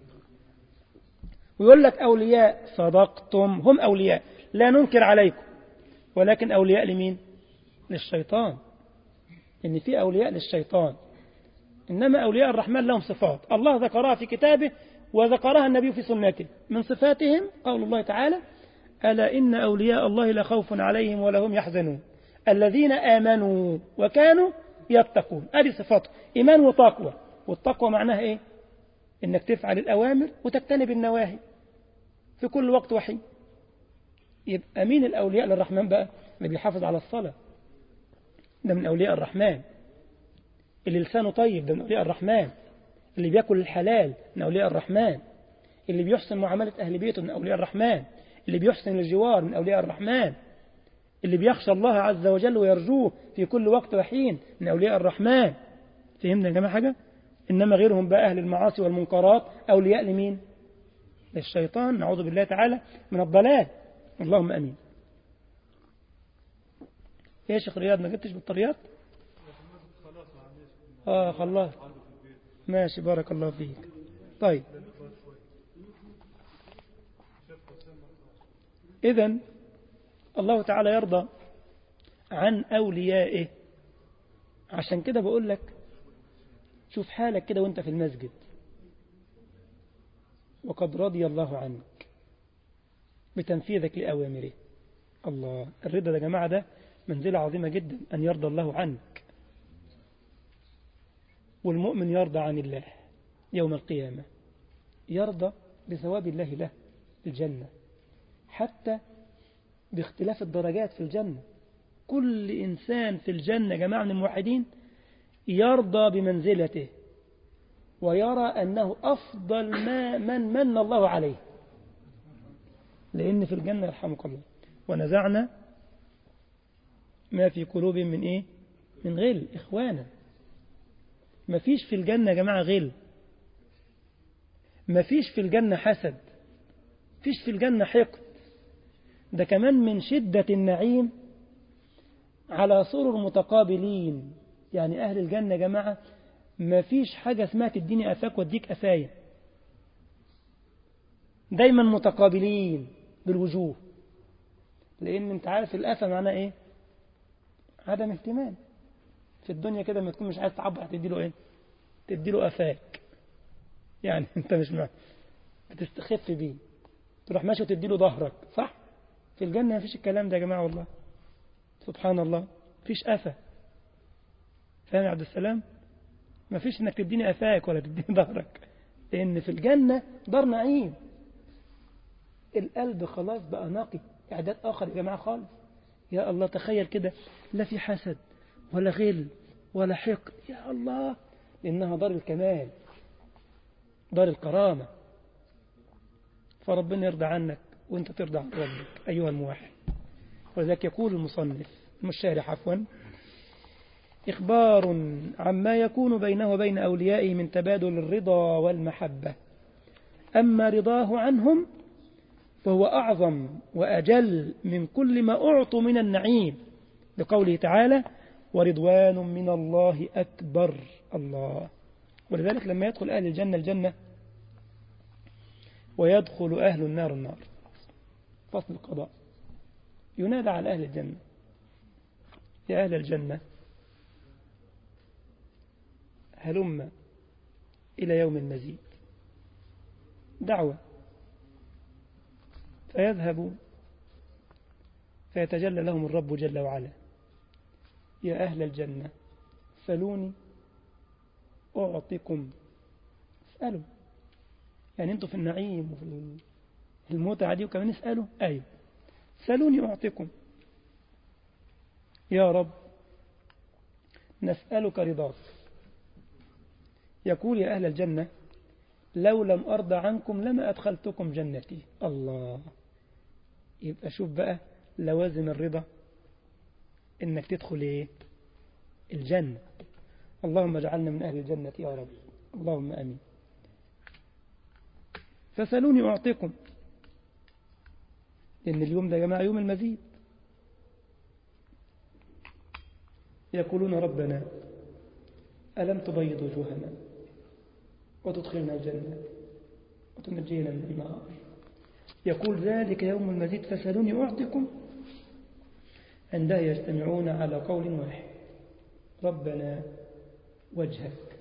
ويقول لك أولياء صدقتم هم أولياء لا ننكر عليكم ولكن أولياء لمين للشيطان إن في أولياء للشيطان إنما أولياء الرحمن لهم صفات الله ذكرها في كتابه وذكرها النبي في سنته من صفاتهم قول الله تعالى ألا إن أولياء الله لا خوف عليهم ولا هم يحزنون الذين آمنوا وكانوا يتقون هذه صفاته إيمان وتقوى والتقوى معناها إيه إنك تفعل الأوامر وتجتنب النواهي في كل وقت وحين يبقى مين الأولياء للرحمن بقى اللي بيحافظ على الصلاة ده من أولياء الرحمن اللي لسانه طيب ده من أولياء الرحمن اللي بياكل الحلال من أولياء الرحمن اللي بيحسن معاملة أهل بيته من أولياء الرحمن اللي بيحسن الجوار من أولياء الرحمن اللي بيخشى الله عز وجل ويرجوه في كل وقت وحين من أولياء الرحمن فهمنا يا جماعة حاجة إنما غيرهم بقى أهل المعاصي والمنكرات أولياء لمين للشيطان نعوذ بالله تعالى من الضلال اللهم أمين يا شيخ رياض ما جبتش بالطريات آه خلاص ماشي بارك الله فيك طيب إذا الله تعالى يرضى عن أوليائه عشان كده بقول لك شوف حالك كده وانت في المسجد وقد رضي الله عنك بتنفيذك لأوامره الله الرضا يا جماعة ده منزلة عظيمة جدا أن يرضى الله عنك والمؤمن يرضى عن الله يوم القيامة يرضى بثواب الله له الجنة حتى باختلاف الدرجات في الجنة كل إنسان في الجنة جماعة من الموحدين يرضى بمنزلته ويرى أنه أفضل ما من من الله عليه لأن في الجنة يرحمك الله ونزعنا ما في قلوبهم من إيه من غل إخوانا ما فيش في الجنة يا جماعة غل ما فيش في الجنة حسد فيش في الجنة حقد ده كمان من شدة النعيم على سرر متقابلين يعني أهل الجنة يا جماعة ما فيش حاجة اسمها تديني أفاك واديك أفايا دايما متقابلين بالوجوه لأن أنت عارف الأفا معناه إيه عدم اهتمام في الدنيا كده ما تكون مش عايز تعبر هتديله إيه تديله أفاك يعني أنت مش معه بتستخف بيه تروح ماشي وتديله ظهرك صح في الجنة ما فيش الكلام ده يا جماعة والله سبحان الله فيش أفا فاهم يا عبد السلام ما فيش انك تديني أفاك ولا تديني ظهرك لأن في الجنة دار نعيم القلب خلاص بقى نقي إعداد آخر يا جماعة خالص يا الله تخيل كده لا في حسد ولا غل ولا حقد يا الله إنها دار الكمال دار الكرامة فربنا يرضى عنك وانت ترضى عن ربك أيها الموحد ولذلك يقول المصنف المشارح عفوا إخبار عما يكون بينه وبين أوليائه من تبادل الرضا والمحبة أما رضاه عنهم فهو أعظم وأجل من كل ما أعطوا من النعيم لقوله تعالى ورضوان من الله أكبر الله ولذلك لما يدخل أهل الجنة الجنة ويدخل أهل النار النار فصل القضاء ينادى على أهل الجنة يا أهل الجنة هلم إلى يوم المزيد دعوة فيذهب فيتجلى لهم الرب جل وعلا يا أهل الجنة سلوني أعطيكم اسألوا يعني أنتم في النعيم وفي المتعة دي وكمان اسألوا أيوه سلوني أعطيكم يا رب نسألك رضاك يقول يا أهل الجنة لو لم أرضى عنكم لما أدخلتكم جنتي الله يبقى شوف بقى لوازم الرضا إنك تدخل إيه الجنة اللهم اجعلنا من أهل الجنة يا رب اللهم أمين فسألوني أعطيكم لأن اليوم ده يا جماعة يوم المزيد يقولون ربنا ألم تبيض وجوهنا وتدخلنا الجنة وتنجينا من النار يقول ذلك يوم المزيد فسألوني أعطكم عندها يجتمعون على قول واحد ربنا وجهك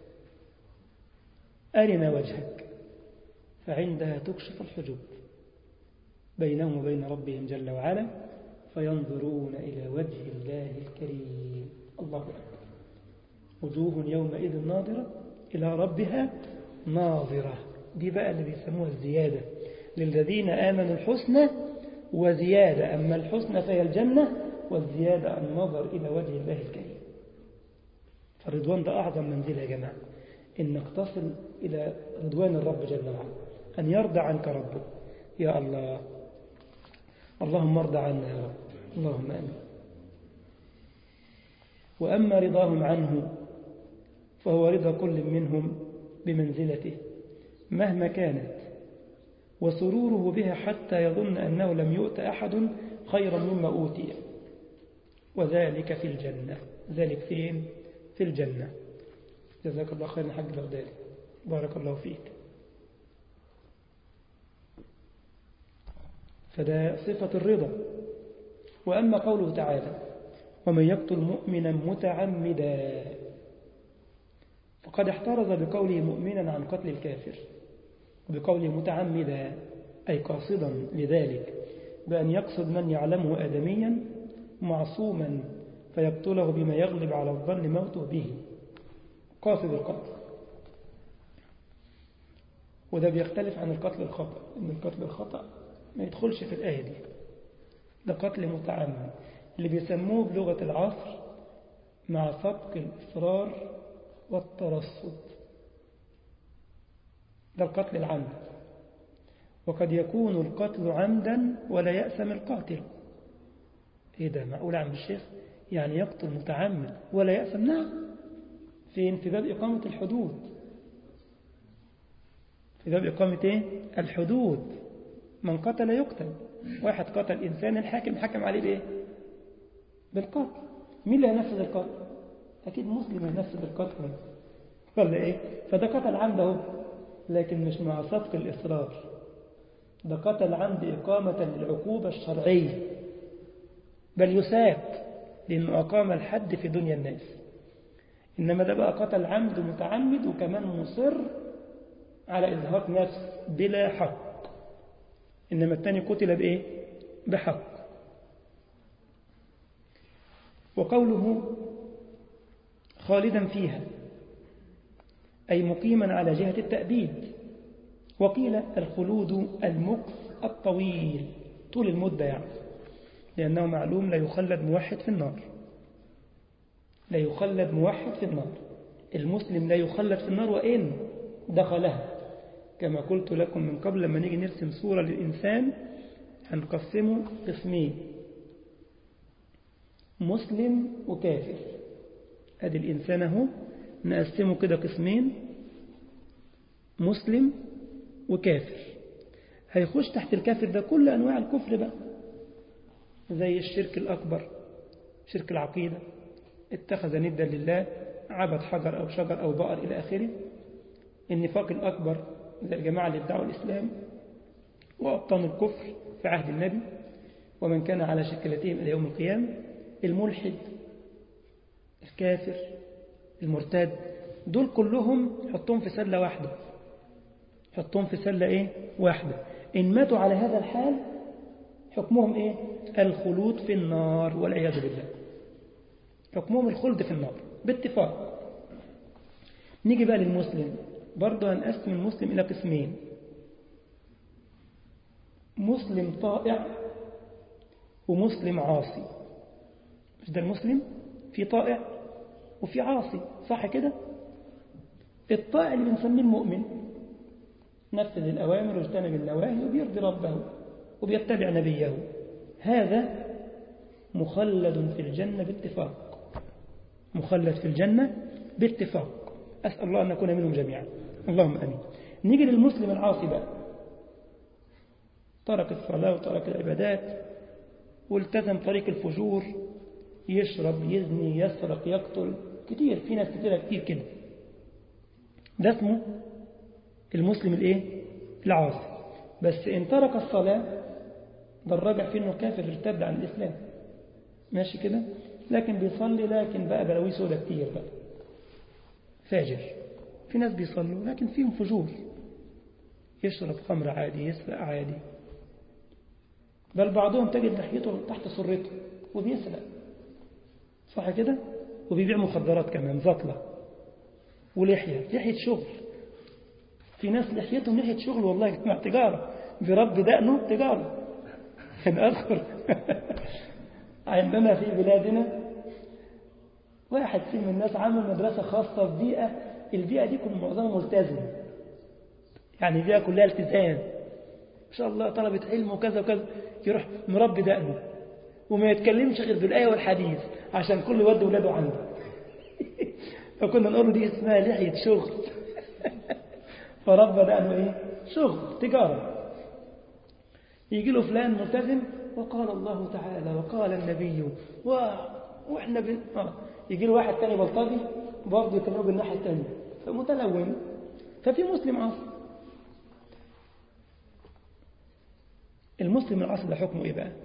أرنا وجهك فعندها تكشف الحجب بينهم وبين ربهم جل وعلا فينظرون إلى وجه الله الكريم الله أكبر وجوه يومئذ ناظرة إلى ربها ناظرة دي بقى اللي بيسموها الزيادة للذين آمنوا الحسنى وزيادة أما الحسنى فهي الجنة والزيادة النظر إلى وجه الله الكريم فالرضوان ده أعظم منزلة يا جماعة إنك تصل إلى رضوان الرب جل وعلا أن يرضى عنك ربك يا الله اللهم ارضى عنا يا رب اللهم أمين وأما رضاهم عنه فهو رضا كل منهم بمنزلته مهما كانت وسروره بها حتى يظن أنه لم يؤت أحد خيرا مما أوتي وذلك في الجنة ذلك فين؟ في الجنة جزاك الله خيرا حق بغدادي بارك الله فيك فده صفة الرضا وأما قوله تعالى ومن يقتل مؤمنا متعمدا فقد احترز بقوله مؤمنا عن قتل الكافر وبقوله متعمدا أي قاصدا لذلك بأن يقصد من يعلمه آدميا معصوما فيقتله بما يغلب على الظن موته به قاصد القتل وده بيختلف عن القتل الخطأ إن القتل الخطأ ما يدخلش في الآية دي ده قتل متعمد اللي بيسموه بلغة العصر مع سبق الإصرار والترصد ده القتل العمد وقد يكون القتل عمدا ولا يأسم القاتل ايه ده معقول عم الشيخ يعني يقتل متعمد ولا يأسم نعم في انتداب إقامة الحدود في باب إقامة إيه؟ الحدود من قتل يقتل واحد قتل إنسان الحاكم حكم عليه بإيه بالقتل مين اللي هينفذ القتل أكيد مسلم هينفذ القتل ولا إيه فده قتل عمد أهو لكن مش مع صدق الإصرار ده قتل عمد إقامة للعقوبة الشرعية بل يساب لأنه أقام الحد في دنيا الناس إنما ده بقى قتل عمد متعمد وكمان مصر على إزهاق نفس بلا حق إنما الثاني قتل بإيه بحق وقوله خالدا فيها أي مقيما على جهة التأبيد وقيل الخلود المكث الطويل طول المدة يعني لأنه معلوم لا يخلد موحد في النار لا يخلد موحد في النار المسلم لا يخلد في النار وإن دخلها كما قلت لكم من قبل لما نيجي نرسم صورة للإنسان هنقسمه قسمين مسلم وكافر ادي الإنسان اهو نقسمه كده قسمين مسلم وكافر هيخش تحت الكافر ده كل أنواع الكفر بقى زي الشرك الأكبر شرك العقيدة اتخذ ندا لله عبد حجر أو شجر أو بقر إلى آخره النفاق الأكبر زي الجماعة اللي ادعوا الإسلام وأبطان الكفر في عهد النبي ومن كان على شكلتهم إلى يوم القيامة الملحد الكافر المرتد دول كلهم حطهم في سلة واحدة حطهم في سلة إيه؟ واحدة إن ماتوا على هذا الحال حكمهم إيه؟ الخلود في النار والعياذ بالله حكمهم الخلد في النار باتفاق نيجي بقى للمسلم برضه هنقسم المسلم إلى قسمين مسلم طائع ومسلم عاصي مش ده المسلم في طائع وفي عاصي صح كده الطائع اللي بنسميه المؤمن نفذ الأوامر واجتنب النواهي وبيرضي ربه وبيتبع نبيه هذا مخلد في الجنة باتفاق مخلد في الجنة باتفاق أسأل الله أن نكون منهم جميعا اللهم أمين نيجي للمسلم العاصي بقى ترك الصلاة وترك العبادات والتزم طريق الفجور يشرب يزني يسرق يقتل كتير في ناس كتير كتير كده ده اسمه المسلم الايه العاصي بس ان ترك الصلاة ده الراجع فيه انه كافر ارتد عن الاسلام ماشي كده لكن بيصلي لكن بقى بلاوي سودا كتير بقى فاجر في ناس بيصلوا لكن فيهم فجور يشرب خمر عادي يسرق عادي بل بعضهم تجد لحيته تحت سرته وبيسرق صح كده وبيبيع مخدرات كمان زطلة ولحية لحية شغل في ناس لحيتهم لحية شغل والله مع تجارة برب دقنه تجارة أنا أذكر عندنا في بلادنا واحد فيه من الناس عمل مدرسة خاصة في بيئة البيئة دي كل معظمها ملتزمة يعني بيئة كلها التزام إن شاء الله طلبة علم وكذا وكذا يروح مربي دقنه وما يتكلمش غير بالآية والحديث عشان كل ود ولاده عنده فكنا نقول له دي اسمها لحية شغل فربى دقنه ايه شغل تجارة يجي له فلان ملتزم وقال الله تعالى وقال النبي و... واحنا بن... آه. يجي له واحد تاني بلطجي برضه يكلمه بالناحية التانية فمتلون ففي مسلم عاصي المسلم العاصي ده حكمه ايه بقى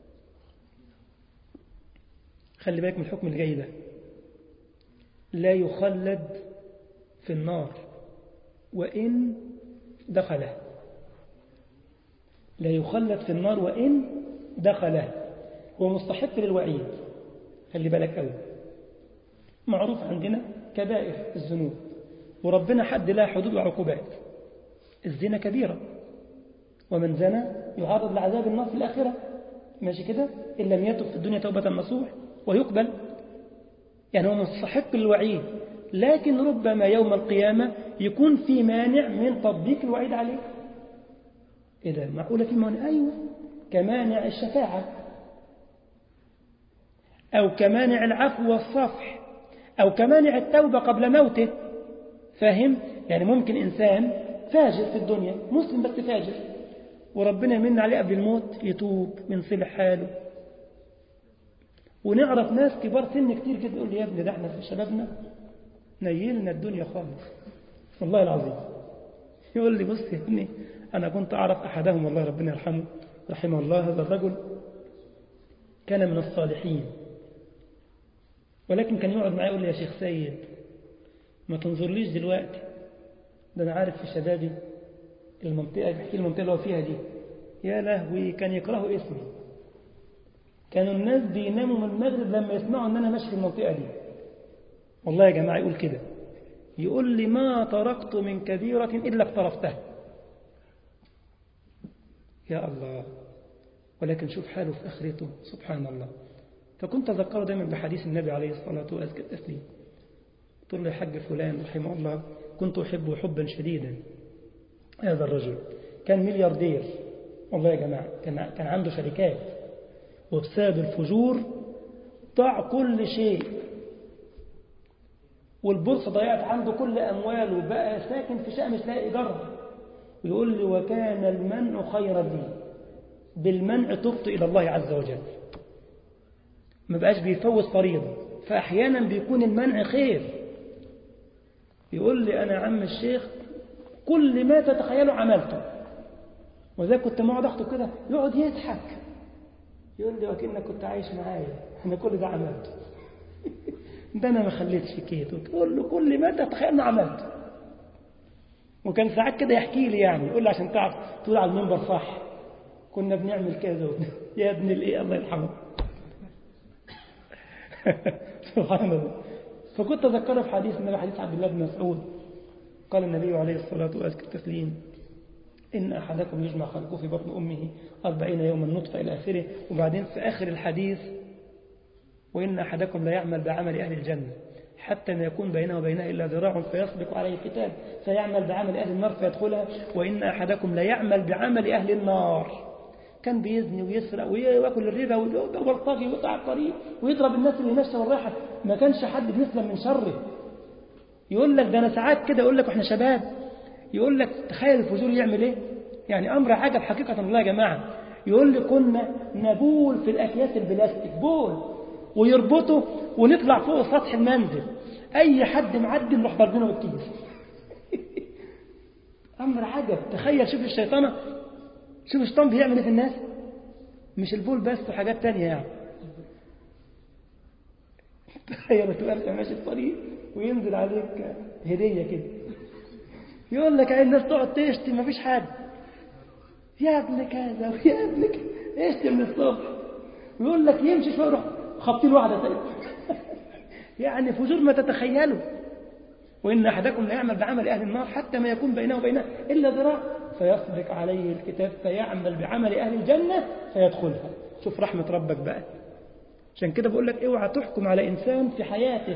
خلي بالك من الحكم الجاي ده لا يخلد في النار وإن دخله لا يخلد في النار وإن دخله هو مستحق للوعيد خلي بالك قوي معروف عندنا كبائر الذنوب وربنا حد لها حدود وعقوبات الزنا كبيرة ومن زنى يعرض لعذاب النار في الآخرة ماشي كده إن لم يتب في الدنيا توبة نصوح ويقبل يعني هو مستحق الوعيد لكن ربما يوم القيامة يكون في مانع من تطبيق الوعيد عليه إذا معقولة في مانع أيوة كمانع الشفاعة أو كمانع العفو والصفح أو كمانع التوبة قبل موته فاهم يعني ممكن إنسان فاجر في الدنيا مسلم بس فاجر وربنا يمن عليه قبل الموت يتوب من صلح حاله ونعرف ناس كبار سن كتير كده يقول لي يا ابني ده احنا في شبابنا نيلنا الدنيا خالص والله العظيم يقول لي بص يا ابني أنا كنت أعرف أحدهم والله ربنا يرحمه رحمه الله هذا الرجل كان من الصالحين ولكن كان يقعد معي يقول لي يا شيخ سيد ما تنظرليش دلوقتي ده أنا عارف في شبابي المنطقة بحكي المنطقة اللي هو فيها دي يا لهوي كان يكرهوا اسمي كانوا الناس بيناموا من المغرب لما يسمعوا ان انا ماشي في المنطقة دي والله يا جماعة يقول كده يقول لي ما تركت من كبيرة إلا اقترفتها يا الله ولكن شوف حاله في آخرته سبحان الله فكنت أذكره دائما بحديث النبي عليه الصلاة والتسليم قلت له يا حاج فلان رحمه الله كنت أحبه حبا شديدا هذا الرجل كان ملياردير والله يا جماعة كان كان عنده شركات وبسبب الفجور ضاع كل شيء والبورصة ضيعت عنده كل أمواله وبقى ساكن في شقة مش لاقي إيجارها ويقول لي وكان المنع خيرا لي بالمنع تبت إلى الله عز وجل ما بقاش بيفوز فريضة فأحيانا بيكون المنع خير يقول لي أنا عم الشيخ كل ما تتخيله عملته وذا كنت معه ضغطه كده يقعد يضحك يقول لي وكأنك كنت عايش معايا انا كل ده عملته ده انا ما خليتش كيت وتقول له كل ما تتخيل انه عملته وكان ساعات كده يحكي لي يعني يقول لي عشان تعرف تقول على المنبر صح كنا بنعمل كذا يا ابن الايه الله يرحمه سبحان الله فكنت اذكره في حديث النبي حديث عبد الله بن مسعود قال النبي عليه الصلاه والتسليم إن أحدكم يجمع خلقه في بطن أمه أربعين يوما نطفة إلى آخره وبعدين في آخر الحديث وإن أحدكم لا يعمل بعمل أهل الجنة حتى ما يكون بينه وبينها إلا ذراع فيسبق عليه الكتاب فيعمل بعمل أهل النار فيدخلها وإن أحدكم لا يعمل بعمل أهل النار كان بيزني ويسرق وياكل الربا ويبلطجي ويقطع الطريق ويضرب الناس اللي ماشيه والراحه ما كانش حد بيسلم من شره يقول لك ده انا ساعات كده يقول لك واحنا شباب يقول لك تخيل الفجور يعمل ايه يعني امر عجب حقيقه الله يا جماعه يقول لي كنا نبول في الاكياس البلاستيك بول ويربطه ونطلع فوق سطح المنزل اي حد معدي نروح ضاربينه بالكيس امر عجب تخيل شوف الشيطانه شوف الشيطان بيعمل ايه في الناس مش البول بس وحاجات تانية يعني تخيل تبقى انت ماشي الطريق وينزل عليك هديه كده يقول لك عين الناس تقعد تشتم مفيش حد يا ابن كذا ويا ابن كذا اشتم من الصبح ويقول لك يمشي شويه يروح خابطين واحده تانية يعني فجور ما تتخيله وإن أحدكم لا يعمل بعمل أهل النار حتى ما يكون بينه وبينها إلا ذراع فيسبق عليه الكتاب فيعمل بعمل أهل الجنة فيدخلها شوف رحمة ربك بقى عشان كده بقول لك اوعى تحكم على إنسان في حياته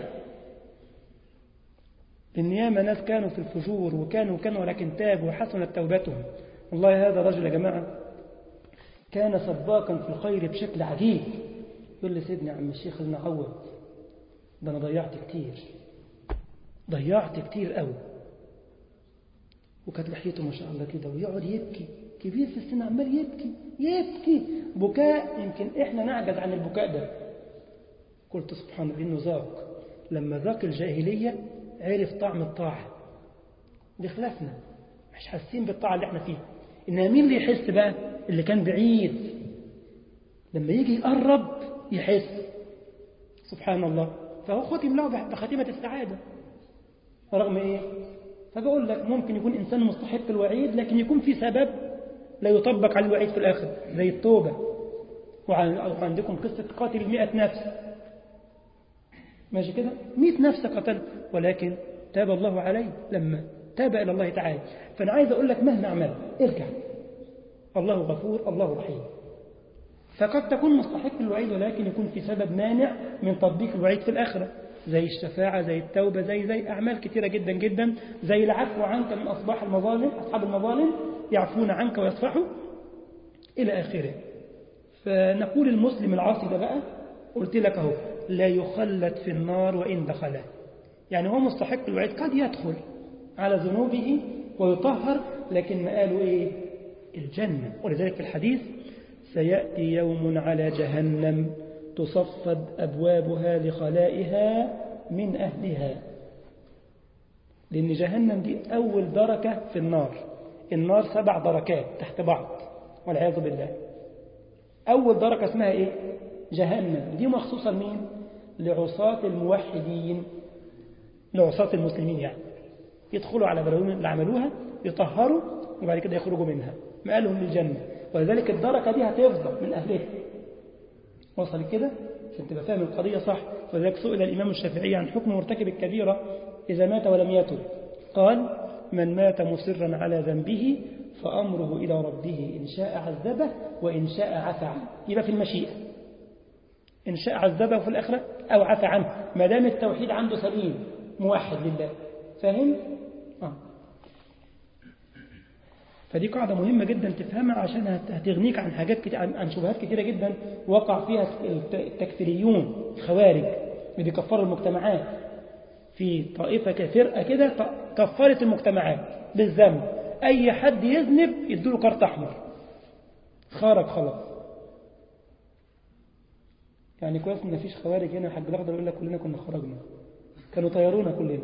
إن ياما ناس كانوا في الفجور وكانوا كانوا ولكن تابوا وحسنت توبتهم والله هذا رجل يا جماعة كان سباقا في الخير بشكل عجيب يقول لي سيدنا عم الشيخ المعوض ده أنا ضيعت كتير ضيعت كتير قوي وكانت لحيته ما شاء الله كده ويقعد يبكي كبير في السن عمال يبكي يبكي بكاء يمكن احنا نعجز عن البكاء ده قلت سبحان الله انه ذاق لما ذاق الجاهليه عرف طعم الطاعه بخلافنا مش حاسين بالطاعه اللي احنا فيها انما مين اللي يحس بقى اللي كان بعيد لما يجي يقرب يحس سبحان الله فهو ختم له بخاتمه السعاده رغم ايه فبقول لك ممكن يكون إنسان مستحق الوعيد لكن يكون في سبب لا يطبق على الوعيد في الآخر زي التوبة وعندكم قصة قاتل المئة نفس ماشي كده مئة نفس قتل ولكن تاب الله عليه لما تاب إلى الله تعالى فأنا عايز أقول لك مهما عمل ارجع الله غفور الله رحيم فقد تكون مستحق الوعيد ولكن يكون في سبب مانع من تطبيق الوعيد في الآخرة زي الشفاعة زي التوبة زي زي أعمال كثيرة جدا جدا زي العفو عنك من أصباح المظالم أصحاب المظالم يعفون عنك ويصفحوا إلى آخره فنقول المسلم العاصي ده بقى قلت لك أهو لا يخلد في النار وإن دخله يعني هو مستحق الوعيد قد يدخل على ذنوبه ويطهر لكن ما قالوا إيه الجنة ولذلك في الحديث سيأتي يوم على جهنم تصفد أبوابها لخلائها من أهلها لأن جهنم دي أول دركة في النار النار سبع دركات تحت بعض والعياذ بالله أول دركة اسمها إيه؟ جهنم دي مخصوصة لمين؟ لعصاة الموحدين لعصاة المسلمين يعني يدخلوا على بلاوين اللي عملوها يطهروا وبعد كده يخرجوا منها مقالهم للجنة ولذلك الدركة دي هتفضل من أهلها وصل كده عشان تبقى فاهم القضية صح ولذلك سئل الإمام الشافعي عن حكم مرتكب الكبيرة إذا مات ولم يتب قال من مات مصرا على ذنبه فأمره إلى ربه إن شاء عذبه وإن شاء عفى عنه يبقى في المشيئة إن شاء عذبه في الآخرة أو عفى عنه ما دام التوحيد عنده سليم موحد لله فاهم؟ آه. فدي قاعدة مهمة جدا تفهمها عشان هتغنيك عن حاجات كتير عن شبهات كتيرة جدا وقع فيها التكفيريون الخوارج اللي بيكفروا المجتمعات في طائفة كفرقة كده كفرت المجتمعات بالذنب أي حد يذنب يدوله كارت أحمر خارج خلاص يعني كويس ان مفيش خوارج هنا حاج الاخضر يقول لك كلنا كنا خرجنا كانوا طيرونا كلنا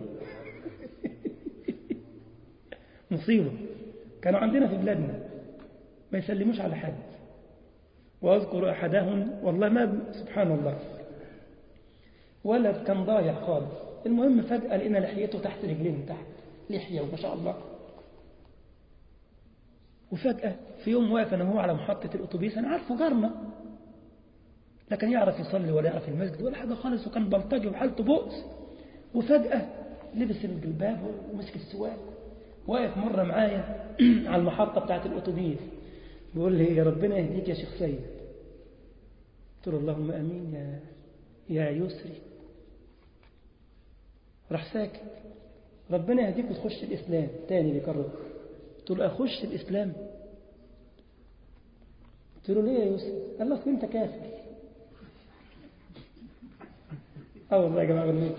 مصيبه كانوا عندنا في بلادنا ما يسلموش على حد واذكر احدهم والله ما سبحان الله ولد كان ضايع خالص المهم فجاه لقينا لحيته تحت رجلين تحت لحيه وما شاء الله وفجاه في يوم واقف انا هو على محطه الاتوبيس انا عارفه جارنا لكن يعرف يصلي ولا يعرف المسجد ولا حاجة خالص وكان بلطجي وحالته بؤس وفجأة لبس الجلباب ومسك السواق واقف مرة معايا على المحطة بتاعت الأتوبيس بيقول لي يا ربنا يهديك يا شيخ سيد قلت له اللهم أمين يا يا يسري راح ساكت ربنا يهديك وتخش الإسلام تاني بيكرر قلت له أخش الإسلام قلت له ليه يا يوسف قال له أصل أنت كافر اه والله يا جماعة بالموت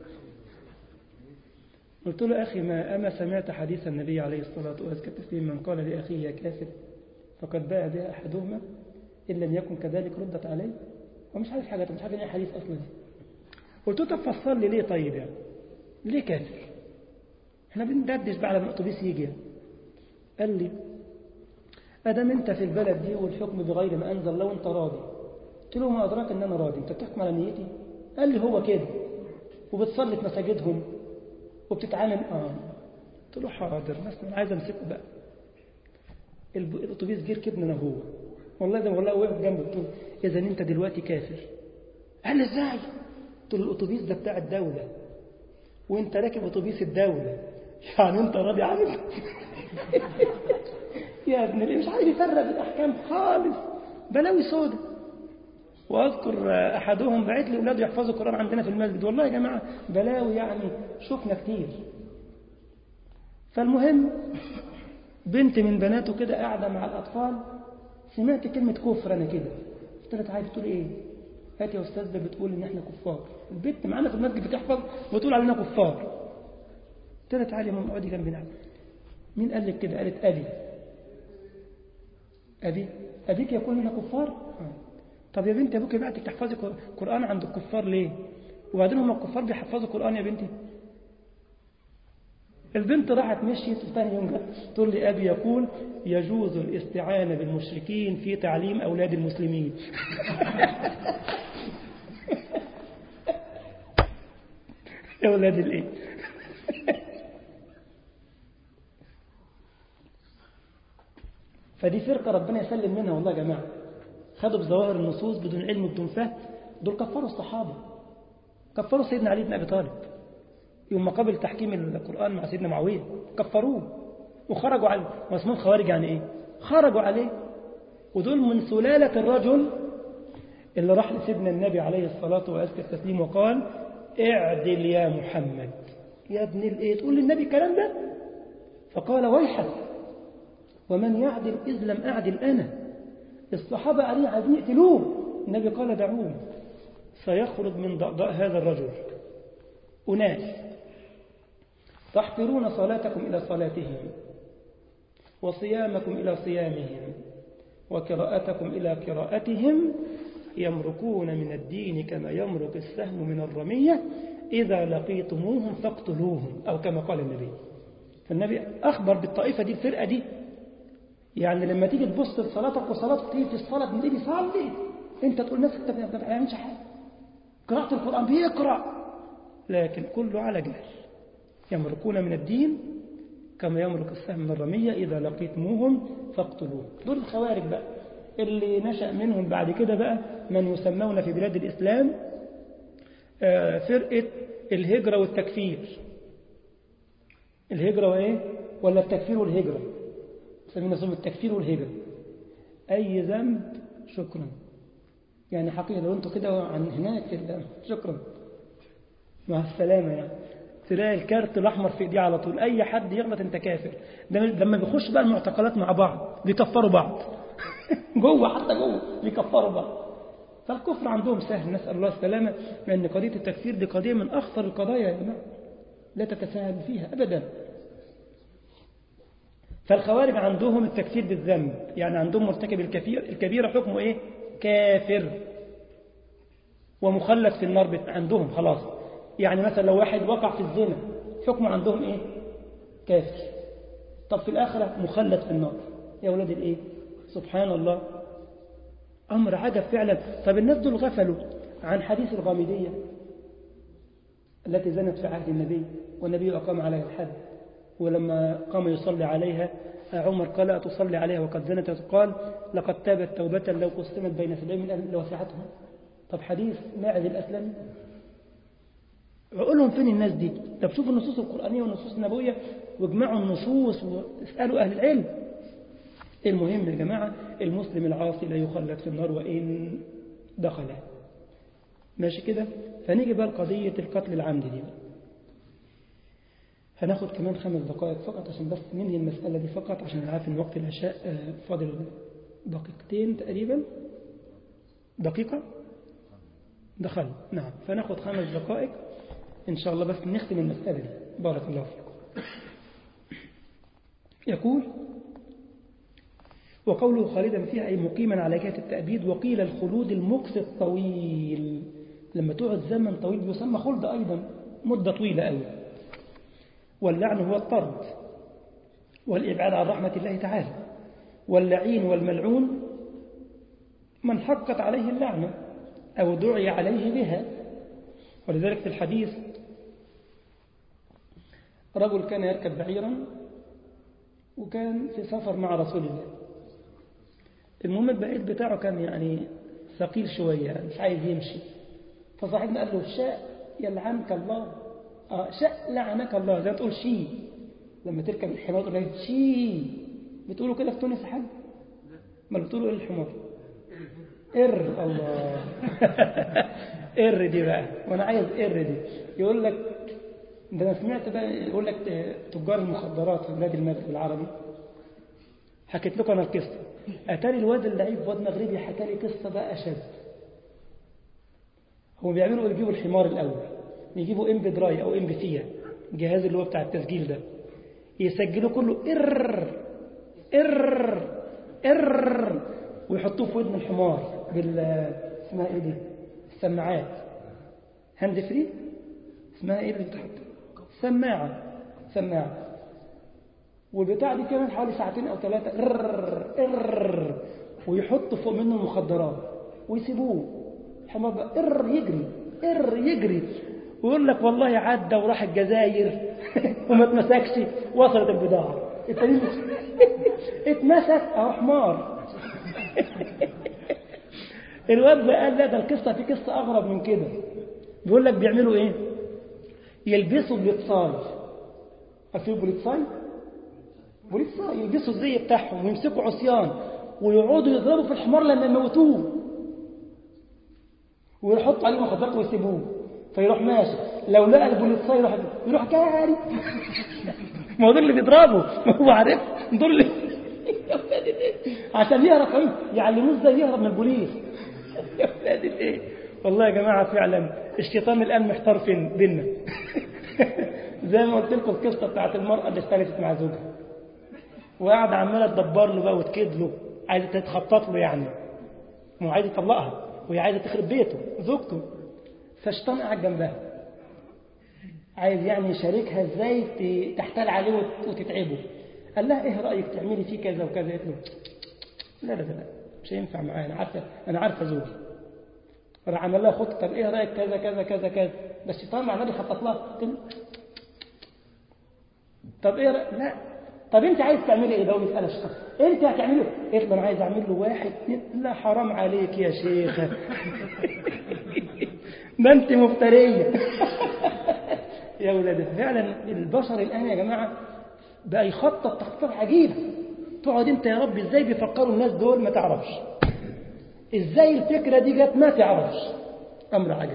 قلت له أخي ما أما سمعت حديث النبي عليه الصلاة والسلام التسليم من قال لأخيه يا كافر فقد باع بها أحدهما إن لم يكن كذلك ردت عليه ومش عارف حاجة مش عارف إن حديث أصلا قلت له طب فصل لي ليه طيب يعني ليه كافر احنا بندردش بقى لما الأتوبيس يجي قال لي أدام أنت في البلد دي والحكم بغير ما أنزل الله وأنت راضي قلت له ما أدراك أن أنا راضي أنت بتحكم على نيتي قال لي هو كده وبتصلي في مساجدهم وبتتعامل اه قلت له حاضر بس انا عايز امسكه بقى الاتوبيس جه ركبنا انا هو والله زي ما والله واقف جنبي قلت له اذا انت دلوقتي كافر قال لي ازاي قلت له الاتوبيس ده بتاع الدوله وانت راكب اتوبيس الدوله يعني انت راضي عنه يا ابن اللي مش عارف يفرق الاحكام خالص بلاوي سودا واذكر احدهم بعت لي اولاده يحفظوا القران عندنا في المسجد والله يا جماعه بلاوي يعني شفنا كتير فالمهم بنت من بناته كده قاعده مع الاطفال سمعت كلمه كفر انا كده قلت لها تعالي بتقول ايه هات يا استاذ ده بتقول ان احنا كفار البنت معانا في المسجد بتحفظ وتقول علينا كفار قلت لها تعالي يا ماما اقعدي جنبنا مين قال لك كده قالت ابي ابي ابيك يقول لنا كفار آه. طب يا بنتي ابوك بعتك تحفظي قرآن عند الكفار ليه وبعدين هم الكفار بيحفظوا قرآن يا بنتي البنت راحت مشيت ثاني يوم جت تقول لي ابي يقول يجوز الاستعانة بالمشركين في تعليم اولاد المسلمين يا اولاد الايه فدي فرقة ربنا يسلم منها والله يا جماعه خدوا بظواهر النصوص بدون علم بدون فهم دول كفروا الصحابة كفروا سيدنا علي بن أبي طالب يوم قبل تحكيم القرآن مع سيدنا معاوية كفروه وخرجوا عليه واسمهم خوارج يعني إيه خرجوا عليه ودول من سلالة الرجل اللي راح لسيدنا النبي عليه الصلاة وأزكى التسليم وقال اعدل يا محمد يا ابن الايه تقول للنبي الكلام ده فقال ويحك ومن يعدل إذ لم أعدل أنا الصحابة عليه عايزين يقتلوه النبي قال دعوه سيخرج من ضأضاء هذا الرجل أناس تحقرون صلاتكم إلى صلاتهم وصيامكم إلى صيامهم وقراءتكم إلى قراءتهم يمرقون من الدين كما يمرق السهم من الرمية إذا لقيتموهم فاقتلوهم أو كما قال النبي فالنبي أخبر بالطائفة دي الفرقة دي يعني لما تيجي تبص لصلاتك وصلاتك تيجي في الصلاة من دي بيصلي انت تقول نفسك انت ما بتعملش حاجة قراءة القرآن بيقرأ لكن كله على جهل يمرقون من الدين كما يمرق السهم من الرمية إذا لقيتموهم فاقتلوهم دول الخوارج بقى اللي نشأ منهم بعد كده بقى من يسمون في بلاد الإسلام فرقة الهجرة والتكفير الهجرة وإيه ولا التكفير والهجرة سمينا اسمهم التكفير والهجرة أي ذنب شكرا يعني حقيقة لو أنتوا كده عن هناك كده شكرا مع السلامة يعني تلاقي الكارت الأحمر في إيديه على طول أي حد يغلط أنت كافر ده لما بيخش بقى المعتقلات مع بعض بيكفروا بعض جوه حتى جوه بيكفروا بعض فالكفر عندهم سهل نسأل الله السلامة لأن قضية التكفير دي قضية من أخطر القضايا يا جماعة لا تتساهل فيها أبدا فالخوارج عندهم التكفير بالذنب يعني عندهم مرتكب الكبير الكبيرة حكمه إيه كافر ومخلد في النار عندهم خلاص يعني مثلا لو واحد وقع في الزنا حكمه عندهم إيه كافر طب في الآخرة مخلد في النار يا ولاد الإيه سبحان الله أمر عجب فعلا طب الناس دول غفلوا عن حديث الغامدية التي زنت في عهد النبي والنبي أقام عليها الحد ولما قام يصلي عليها عمر قال أتصلي عليها وقد زنت قال لقد تابت توبة لو قسمت بين سبعين من أهل لوسعتهم طب حديث ماعز الأسلمي عقولهم فين الناس دي طب شوفوا النصوص القرآنية والنصوص النبوية واجمعوا النصوص واسألوا أهل العلم المهم يا جماعة المسلم العاصي لا يخلد في النار وإن دخل ماشي كده فنيجي بقى لقضية القتل العمد دي هناخد كمان خمس دقائق فقط عشان بس ننهي المسألة دي فقط عشان عارف ان وقت العشاء فاضل دقيقتين تقريبا دقيقة دخل نعم فناخد خمس دقائق إن شاء الله بس نختم المسألة دي بارك الله فيكم يقول وقوله خالدا فيها أي مقيما على جهة التأبيد وقيل الخلود المكس الطويل لما تقعد زمن طويل يسمى خلد أيضا مدة طويلة أوي واللعن هو الطرد والإبعاد عن رحمة الله تعالى واللعين والملعون من حقت عليه اللعنة أو دعي عليه بها ولذلك في الحديث رجل كان يركب بعيرا وكان في سفر مع رسول الله المهم البعير بتاعه كان يعني ثقيل شوية مش عايز يمشي فصاحبنا قال له شاء يلعنك الله آه شاء لعنك الله زي ما تقول شي لما تركب الحمار تقول شي بتقولوا كده في تونس حاجة ما بتقولوا ايه الحمار ار الله ار دي بقى وانا عايز ار دي يقول لك ده انا سمعت بقى يقول لك تجار المخدرات في بلاد المغرب العربي حكيت لكم انا القصه اتاري الواد اللعيب واد مغربي حكى لي قصه بقى اشد هم بيعملوا يجيبوا الحمار الاول يجيبوا ام بي دراي او ام بي فيها الجهاز اللي هو بتاع التسجيل ده يسجلوا كله ار ار ار ويحطوه في ودن الحمار بال اسمها ايه دي السماعات هاند فري اسمها ايه اللي بتحط سماعه سماعه والبتاع دي كمان حوالي ساعتين او ثلاثه ار ار ويحطوا فوق منه المخدرات ويسيبوه الحمار بقى ار يجري ار يجري ويقول لك والله عدى وراح الجزائر وما اتمسكش وصلت البضاعه التاني اتمسك اهو حمار الواد بقى قال لا ده القصه في قصه اغرب من كده بيقول لك بيعملوا ايه يلبسوا بوليتساي عارفين بوليتساي بوليتساي يلبسوا الزي بتاعهم ويمسكوا عصيان ويقعدوا يضربوا في الحمار لما يموتوه ويحطوا عليه مخدرات ويسيبوه فيروح ماشي لو لقى البوليتساي يروح يروح جاري ما هو دول اللي بيضربوا ما هو عارف دول اللي عشان يهرب يعلموه ازاي يهرب من البوليس يا ولاد الايه والله يا جماعه فعلا الشيطان الان محتار فين بينا زي ما قلت لكم القصه بتاعت المراه اللي اختلفت مع زوجها وقاعده عماله تدبر له بقى وتكيد له عايزه تتخطط له يعني مو عايز يطلقها وهي عايزة تخرب بيته زوجته فالشيطان قاعد جنبها عايز يعني يشاركها ازاي تحتال عليه وتتعبه قال لها ايه رأيك تعملي فيه كذا وكذا قالت له لا لا لا مش هينفع معايا انا عارفه انا عارفه زوجي راح عمل لها خطه طب ايه رايك كذا كذا كذا كذا بس الشيطان عمال يخطط لها طب ايه رأيك؟ لا طب انت عايز تعملي ايه ده بيسال الشيطان انت هتعمله ايه قلت له انا عايز اعمل له واحد اتنين لا حرام عليك يا شيخه ده انت مفتريه يا ولاد فعلا البشر الان يا جماعه بقى يخطط تخطيط عجيب تقعد انت يا رب ازاي بيفكروا الناس دول ما تعرفش ازاي الفكره دي جت ما تعرفش امر عجب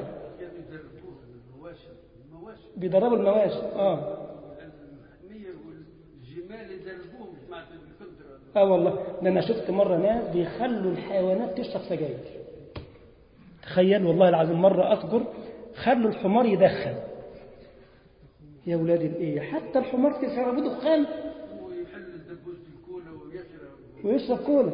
بيدربوا المواشي اه اه والله ده انا شفت مره ناس بيخلوا الحيوانات تشرب سجاير تخيل والله العظيم مره اذكر خلوا الحمار يدخن يا ولاد الايه حتى الحمار تشرب دخان ويشرب كولا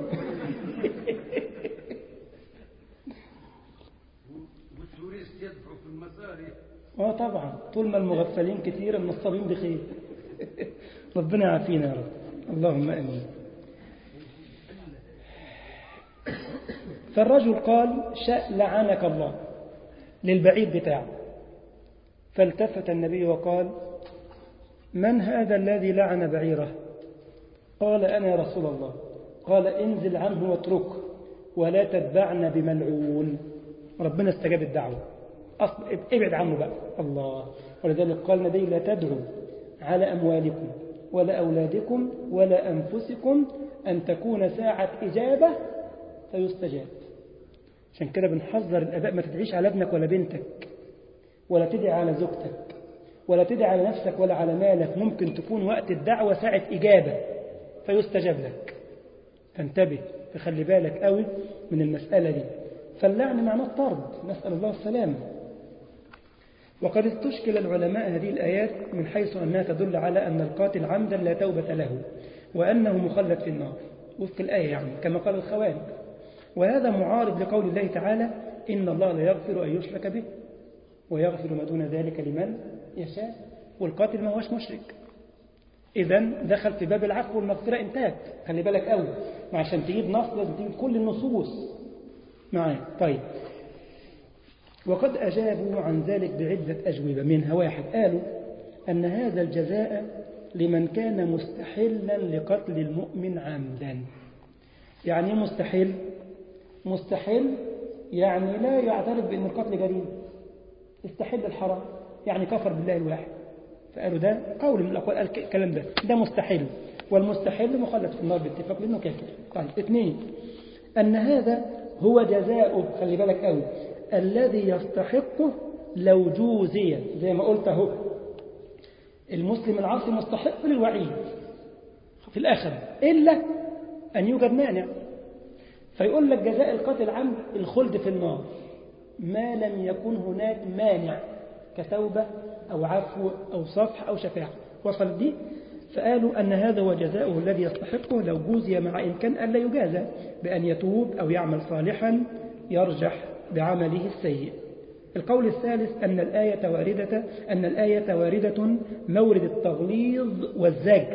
والتوريست يدفعوا في المصاري اه طبعا طول ما المغفلين كثير النصابين بخير ربنا يعافينا يا رب اللهم امين فالرجل قال شاء لعنك الله للبعيد بتاعه فالتفت النبي وقال من هذا الذي لعن بعيره قال أنا يا رسول الله قال انزل عنه واتركه ولا تتبعن بملعون ربنا استجاب الدعوة أصل ابعد عنه بقى الله ولذلك قال النبي لا تدعوا على أموالكم ولا أولادكم ولا أنفسكم أن تكون ساعة إجابة فيستجاب عشان كده بنحذر الآباء ما تدعيش على ابنك ولا بنتك ولا تدعي على زوجتك ولا تدعي على نفسك ولا على مالك ممكن تكون وقت الدعوة ساعة إجابة فيستجاب لك فانتبه فخلي بالك قوي من المسألة دي فاللعن معناه الطرد نسأل الله السلامة وقد استشكل العلماء هذه الآيات من حيث أنها تدل على أن القاتل عمدا لا توبة له وأنه مخلد في النار وفق الآية يعني كما قال الخوارج وهذا معارض لقول الله تعالى إن الله لا يغفر أن يشرك به ويغفر ما دون ذلك لمن يشاء والقاتل ما هوش مشرك إذا دخل في باب العفو والمغفرة انتهت خلي بالك قوي عشان تجيب نص لازم تجيب كل النصوص معايا طيب وقد أجابوا عن ذلك بعدة أجوبة منها واحد قالوا أن هذا الجزاء لمن كان مستحلا لقتل المؤمن عمدا يعني ايه مستحل مستحل يعني لا يعترف بأن القتل جريمة استحل الحرام يعني كفر بالله الواحد فقالوا ده قول من الأقوال قال الكلام ده ده مستحيل والمستحيل مخلد في النار باتفاق لأنه كافر طيب اثنين أن هذا هو جزاؤه خلي بالك قوي الذي يستحقه لو جوزي زي ما قلت اهو المسلم العاصي مستحق للوعيد في الآخر إلا أن يوجد مانع فيقول لك جزاء القاتل عمد الخلد في النار ما لم يكن هناك مانع كتوبة أو عفو أو صفح أو شفاعة وصل دي فقالوا أن هذا هو جزاؤه الذي يستحقه لو جوزي مع إمكان ألا يجازى بأن يتوب أو يعمل صالحا يرجح بعمله السيء القول الثالث أن الآية واردة أن الآية واردة مورد التغليظ والزجر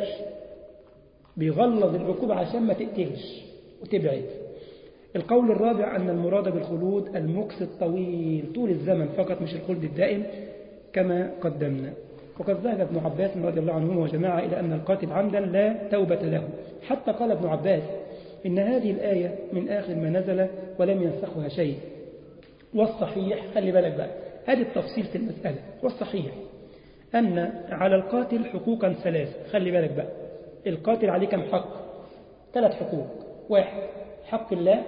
بيغلظ العقوبة عشان ما تقتلش وتبعد القول الرابع أن المراد بالخلود المكس الطويل طول الزمن فقط مش الخلد الدائم كما قدمنا وقد ذهب ابن عباس رضي الله عنه وجماعة إلى أن القاتل عمدا لا توبة له حتى قال ابن عباس إن هذه الآية من آخر ما نزل ولم ينسخها شيء والصحيح خلي بالك بقى هذه التفصيل في المسألة والصحيح أن على القاتل حقوقا ثلاث خلي بالك بقى القاتل عليه كم حق ثلاث حقوق واحد حق الله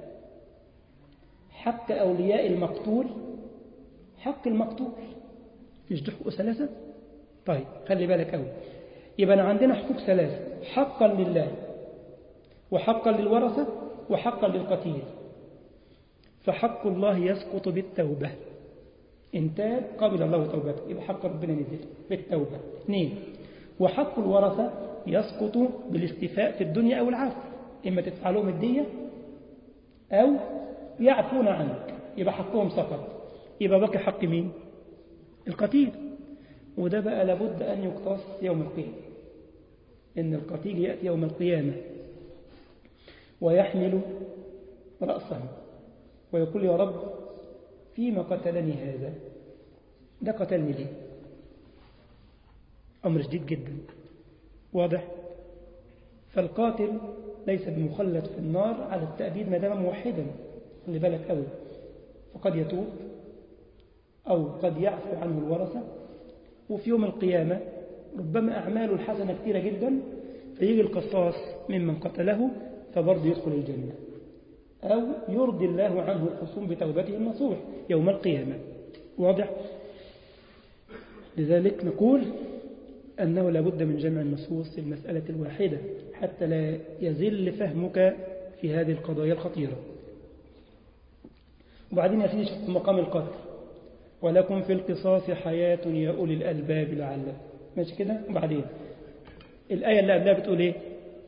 حق أولياء المقتول حق المقتول مش دي حقوق ثلاثة طيب خلي بالك أول يبقى عندنا حقوق ثلاثة حقا لله وحقا للورثة وحقا للقتيل فحق الله يسقط بالتوبة إن تاب قبل الله توبته يبقى حق ربنا نزل بالتوبة اثنين وحق الورثة يسقط بالاستيفاء في الدنيا أو العفو إما تدفع لهم الدية أو يعفون عنك يبقى حقهم سقط يبقى بقي حق مين القتيل وده بقى لابد أن يقتص يوم القيامة إن القتيل يأتي يوم القيامة ويحمل رأسه ويقول يا رب فيما قتلني هذا ده قتلني ليه أمر جديد جدا واضح فالقاتل ليس بمخلد في النار على التأبيد ما دام موحدا خلي بالك قوي فقد يتوب أو قد يعفو عنه الورثة وفي يوم القيامة ربما أعماله الحسنة كثيرة جدا فيجي القصاص ممن قتله فبرضه يدخل الجنة أو يرضي الله عنه الخصوم بتوبته النصوح يوم القيامة واضح لذلك نقول أنه لابد من جمع النصوص في المسألة الواحدة حتى لا يزل فهمك في هذه القضايا الخطيرة وبعدين يا سيدي شوف مقام القتل ولكم في القصاص حياة يا أولي الألباب لعلكم ماشي كده وبعدين الآية اللي قبلها بتقول إيه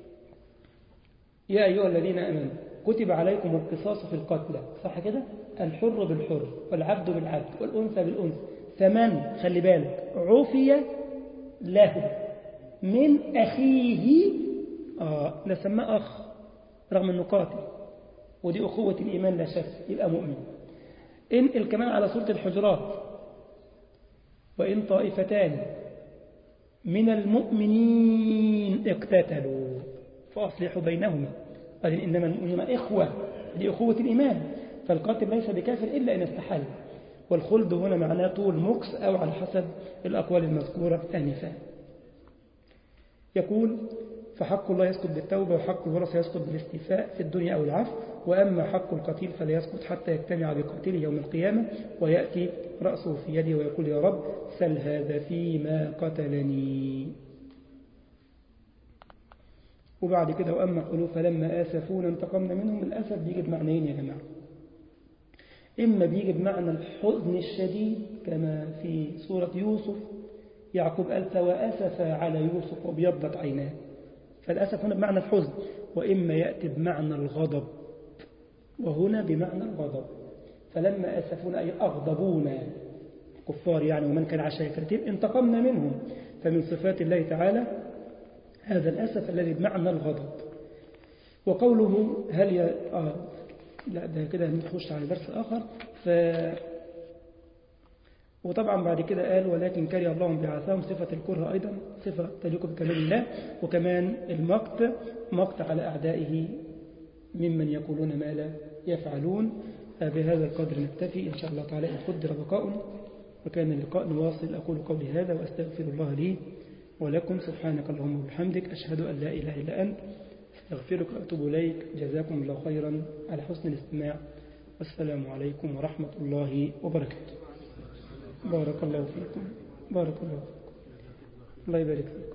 يا أيها الذين أمنوا كتب عليكم القصاص في القتلى صح كده الحر بالحر والعبد بالعبد والأنثى بالأنثى فمن خلي بالك عفي له من أخيه آه لا سماه أخ رغم أنه قاتل ودي أخوة الإيمان لا شك يبقى مؤمن انقل كمان على سورة الحجرات وإن طائفتان من المؤمنين اقتتلوا فأصلحوا بينهما قال إنما المؤمنون إخوة دي أخوة الإيمان فالقاتل ليس بكافر إلا إن استحل والخلد هنا معناه طول مكس أو على حسب الأقوال المذكورة آنفا يقول فحق الله يسقط بالتوبة وحق الورثة يسقط بالاستيفاء في الدنيا أو العفو وأما حق القتيل فلا يسقط حتى يجتمع بقاتله يوم القيامة ويأتي رأسه في يده ويقول يا رب سل هذا فيما قتلني وبعد كده وأما قلوا فلما آسفونا انتقمنا منهم الأسف بيجي بمعنيين يا جماعة إما بيجي بمعنى الحزن الشديد كما في سورة يوسف يعقوب قال فوأسف على يوسف وابيضت عيناه فالأسف هنا بمعنى الحزن وإما يأتي بمعنى الغضب وهنا بمعنى الغضب فلما أسفونا أي أغضبونا الكفار يعني ومن كان عشاكرتين انتقمنا منهم فمن صفات الله تعالى هذا الأسف الذي بمعنى الغضب وقوله هل ي... آه لا ده كده نخش على درس آخر ف وطبعا بعد كده قال ولكن كره الله بعثاهم صفة الكره أيضا صفة تليق بكمال الله وكمان المقت مقت على أعدائه ممن يقولون ما لا يفعلون بهذا القدر نكتفي إن شاء الله تعالى إن قدر بقاء وكان اللقاء نواصل أقول قولي هذا وأستغفر الله لي ولكم سبحانك اللهم وبحمدك أشهد أن لا إله إلا أنت أستغفرك وأتوب إليك جزاكم الله خيرا على حسن الاستماع والسلام عليكم ورحمة الله وبركاته بارك الله فيكم بارك الله فيكم الله يبارك فيكم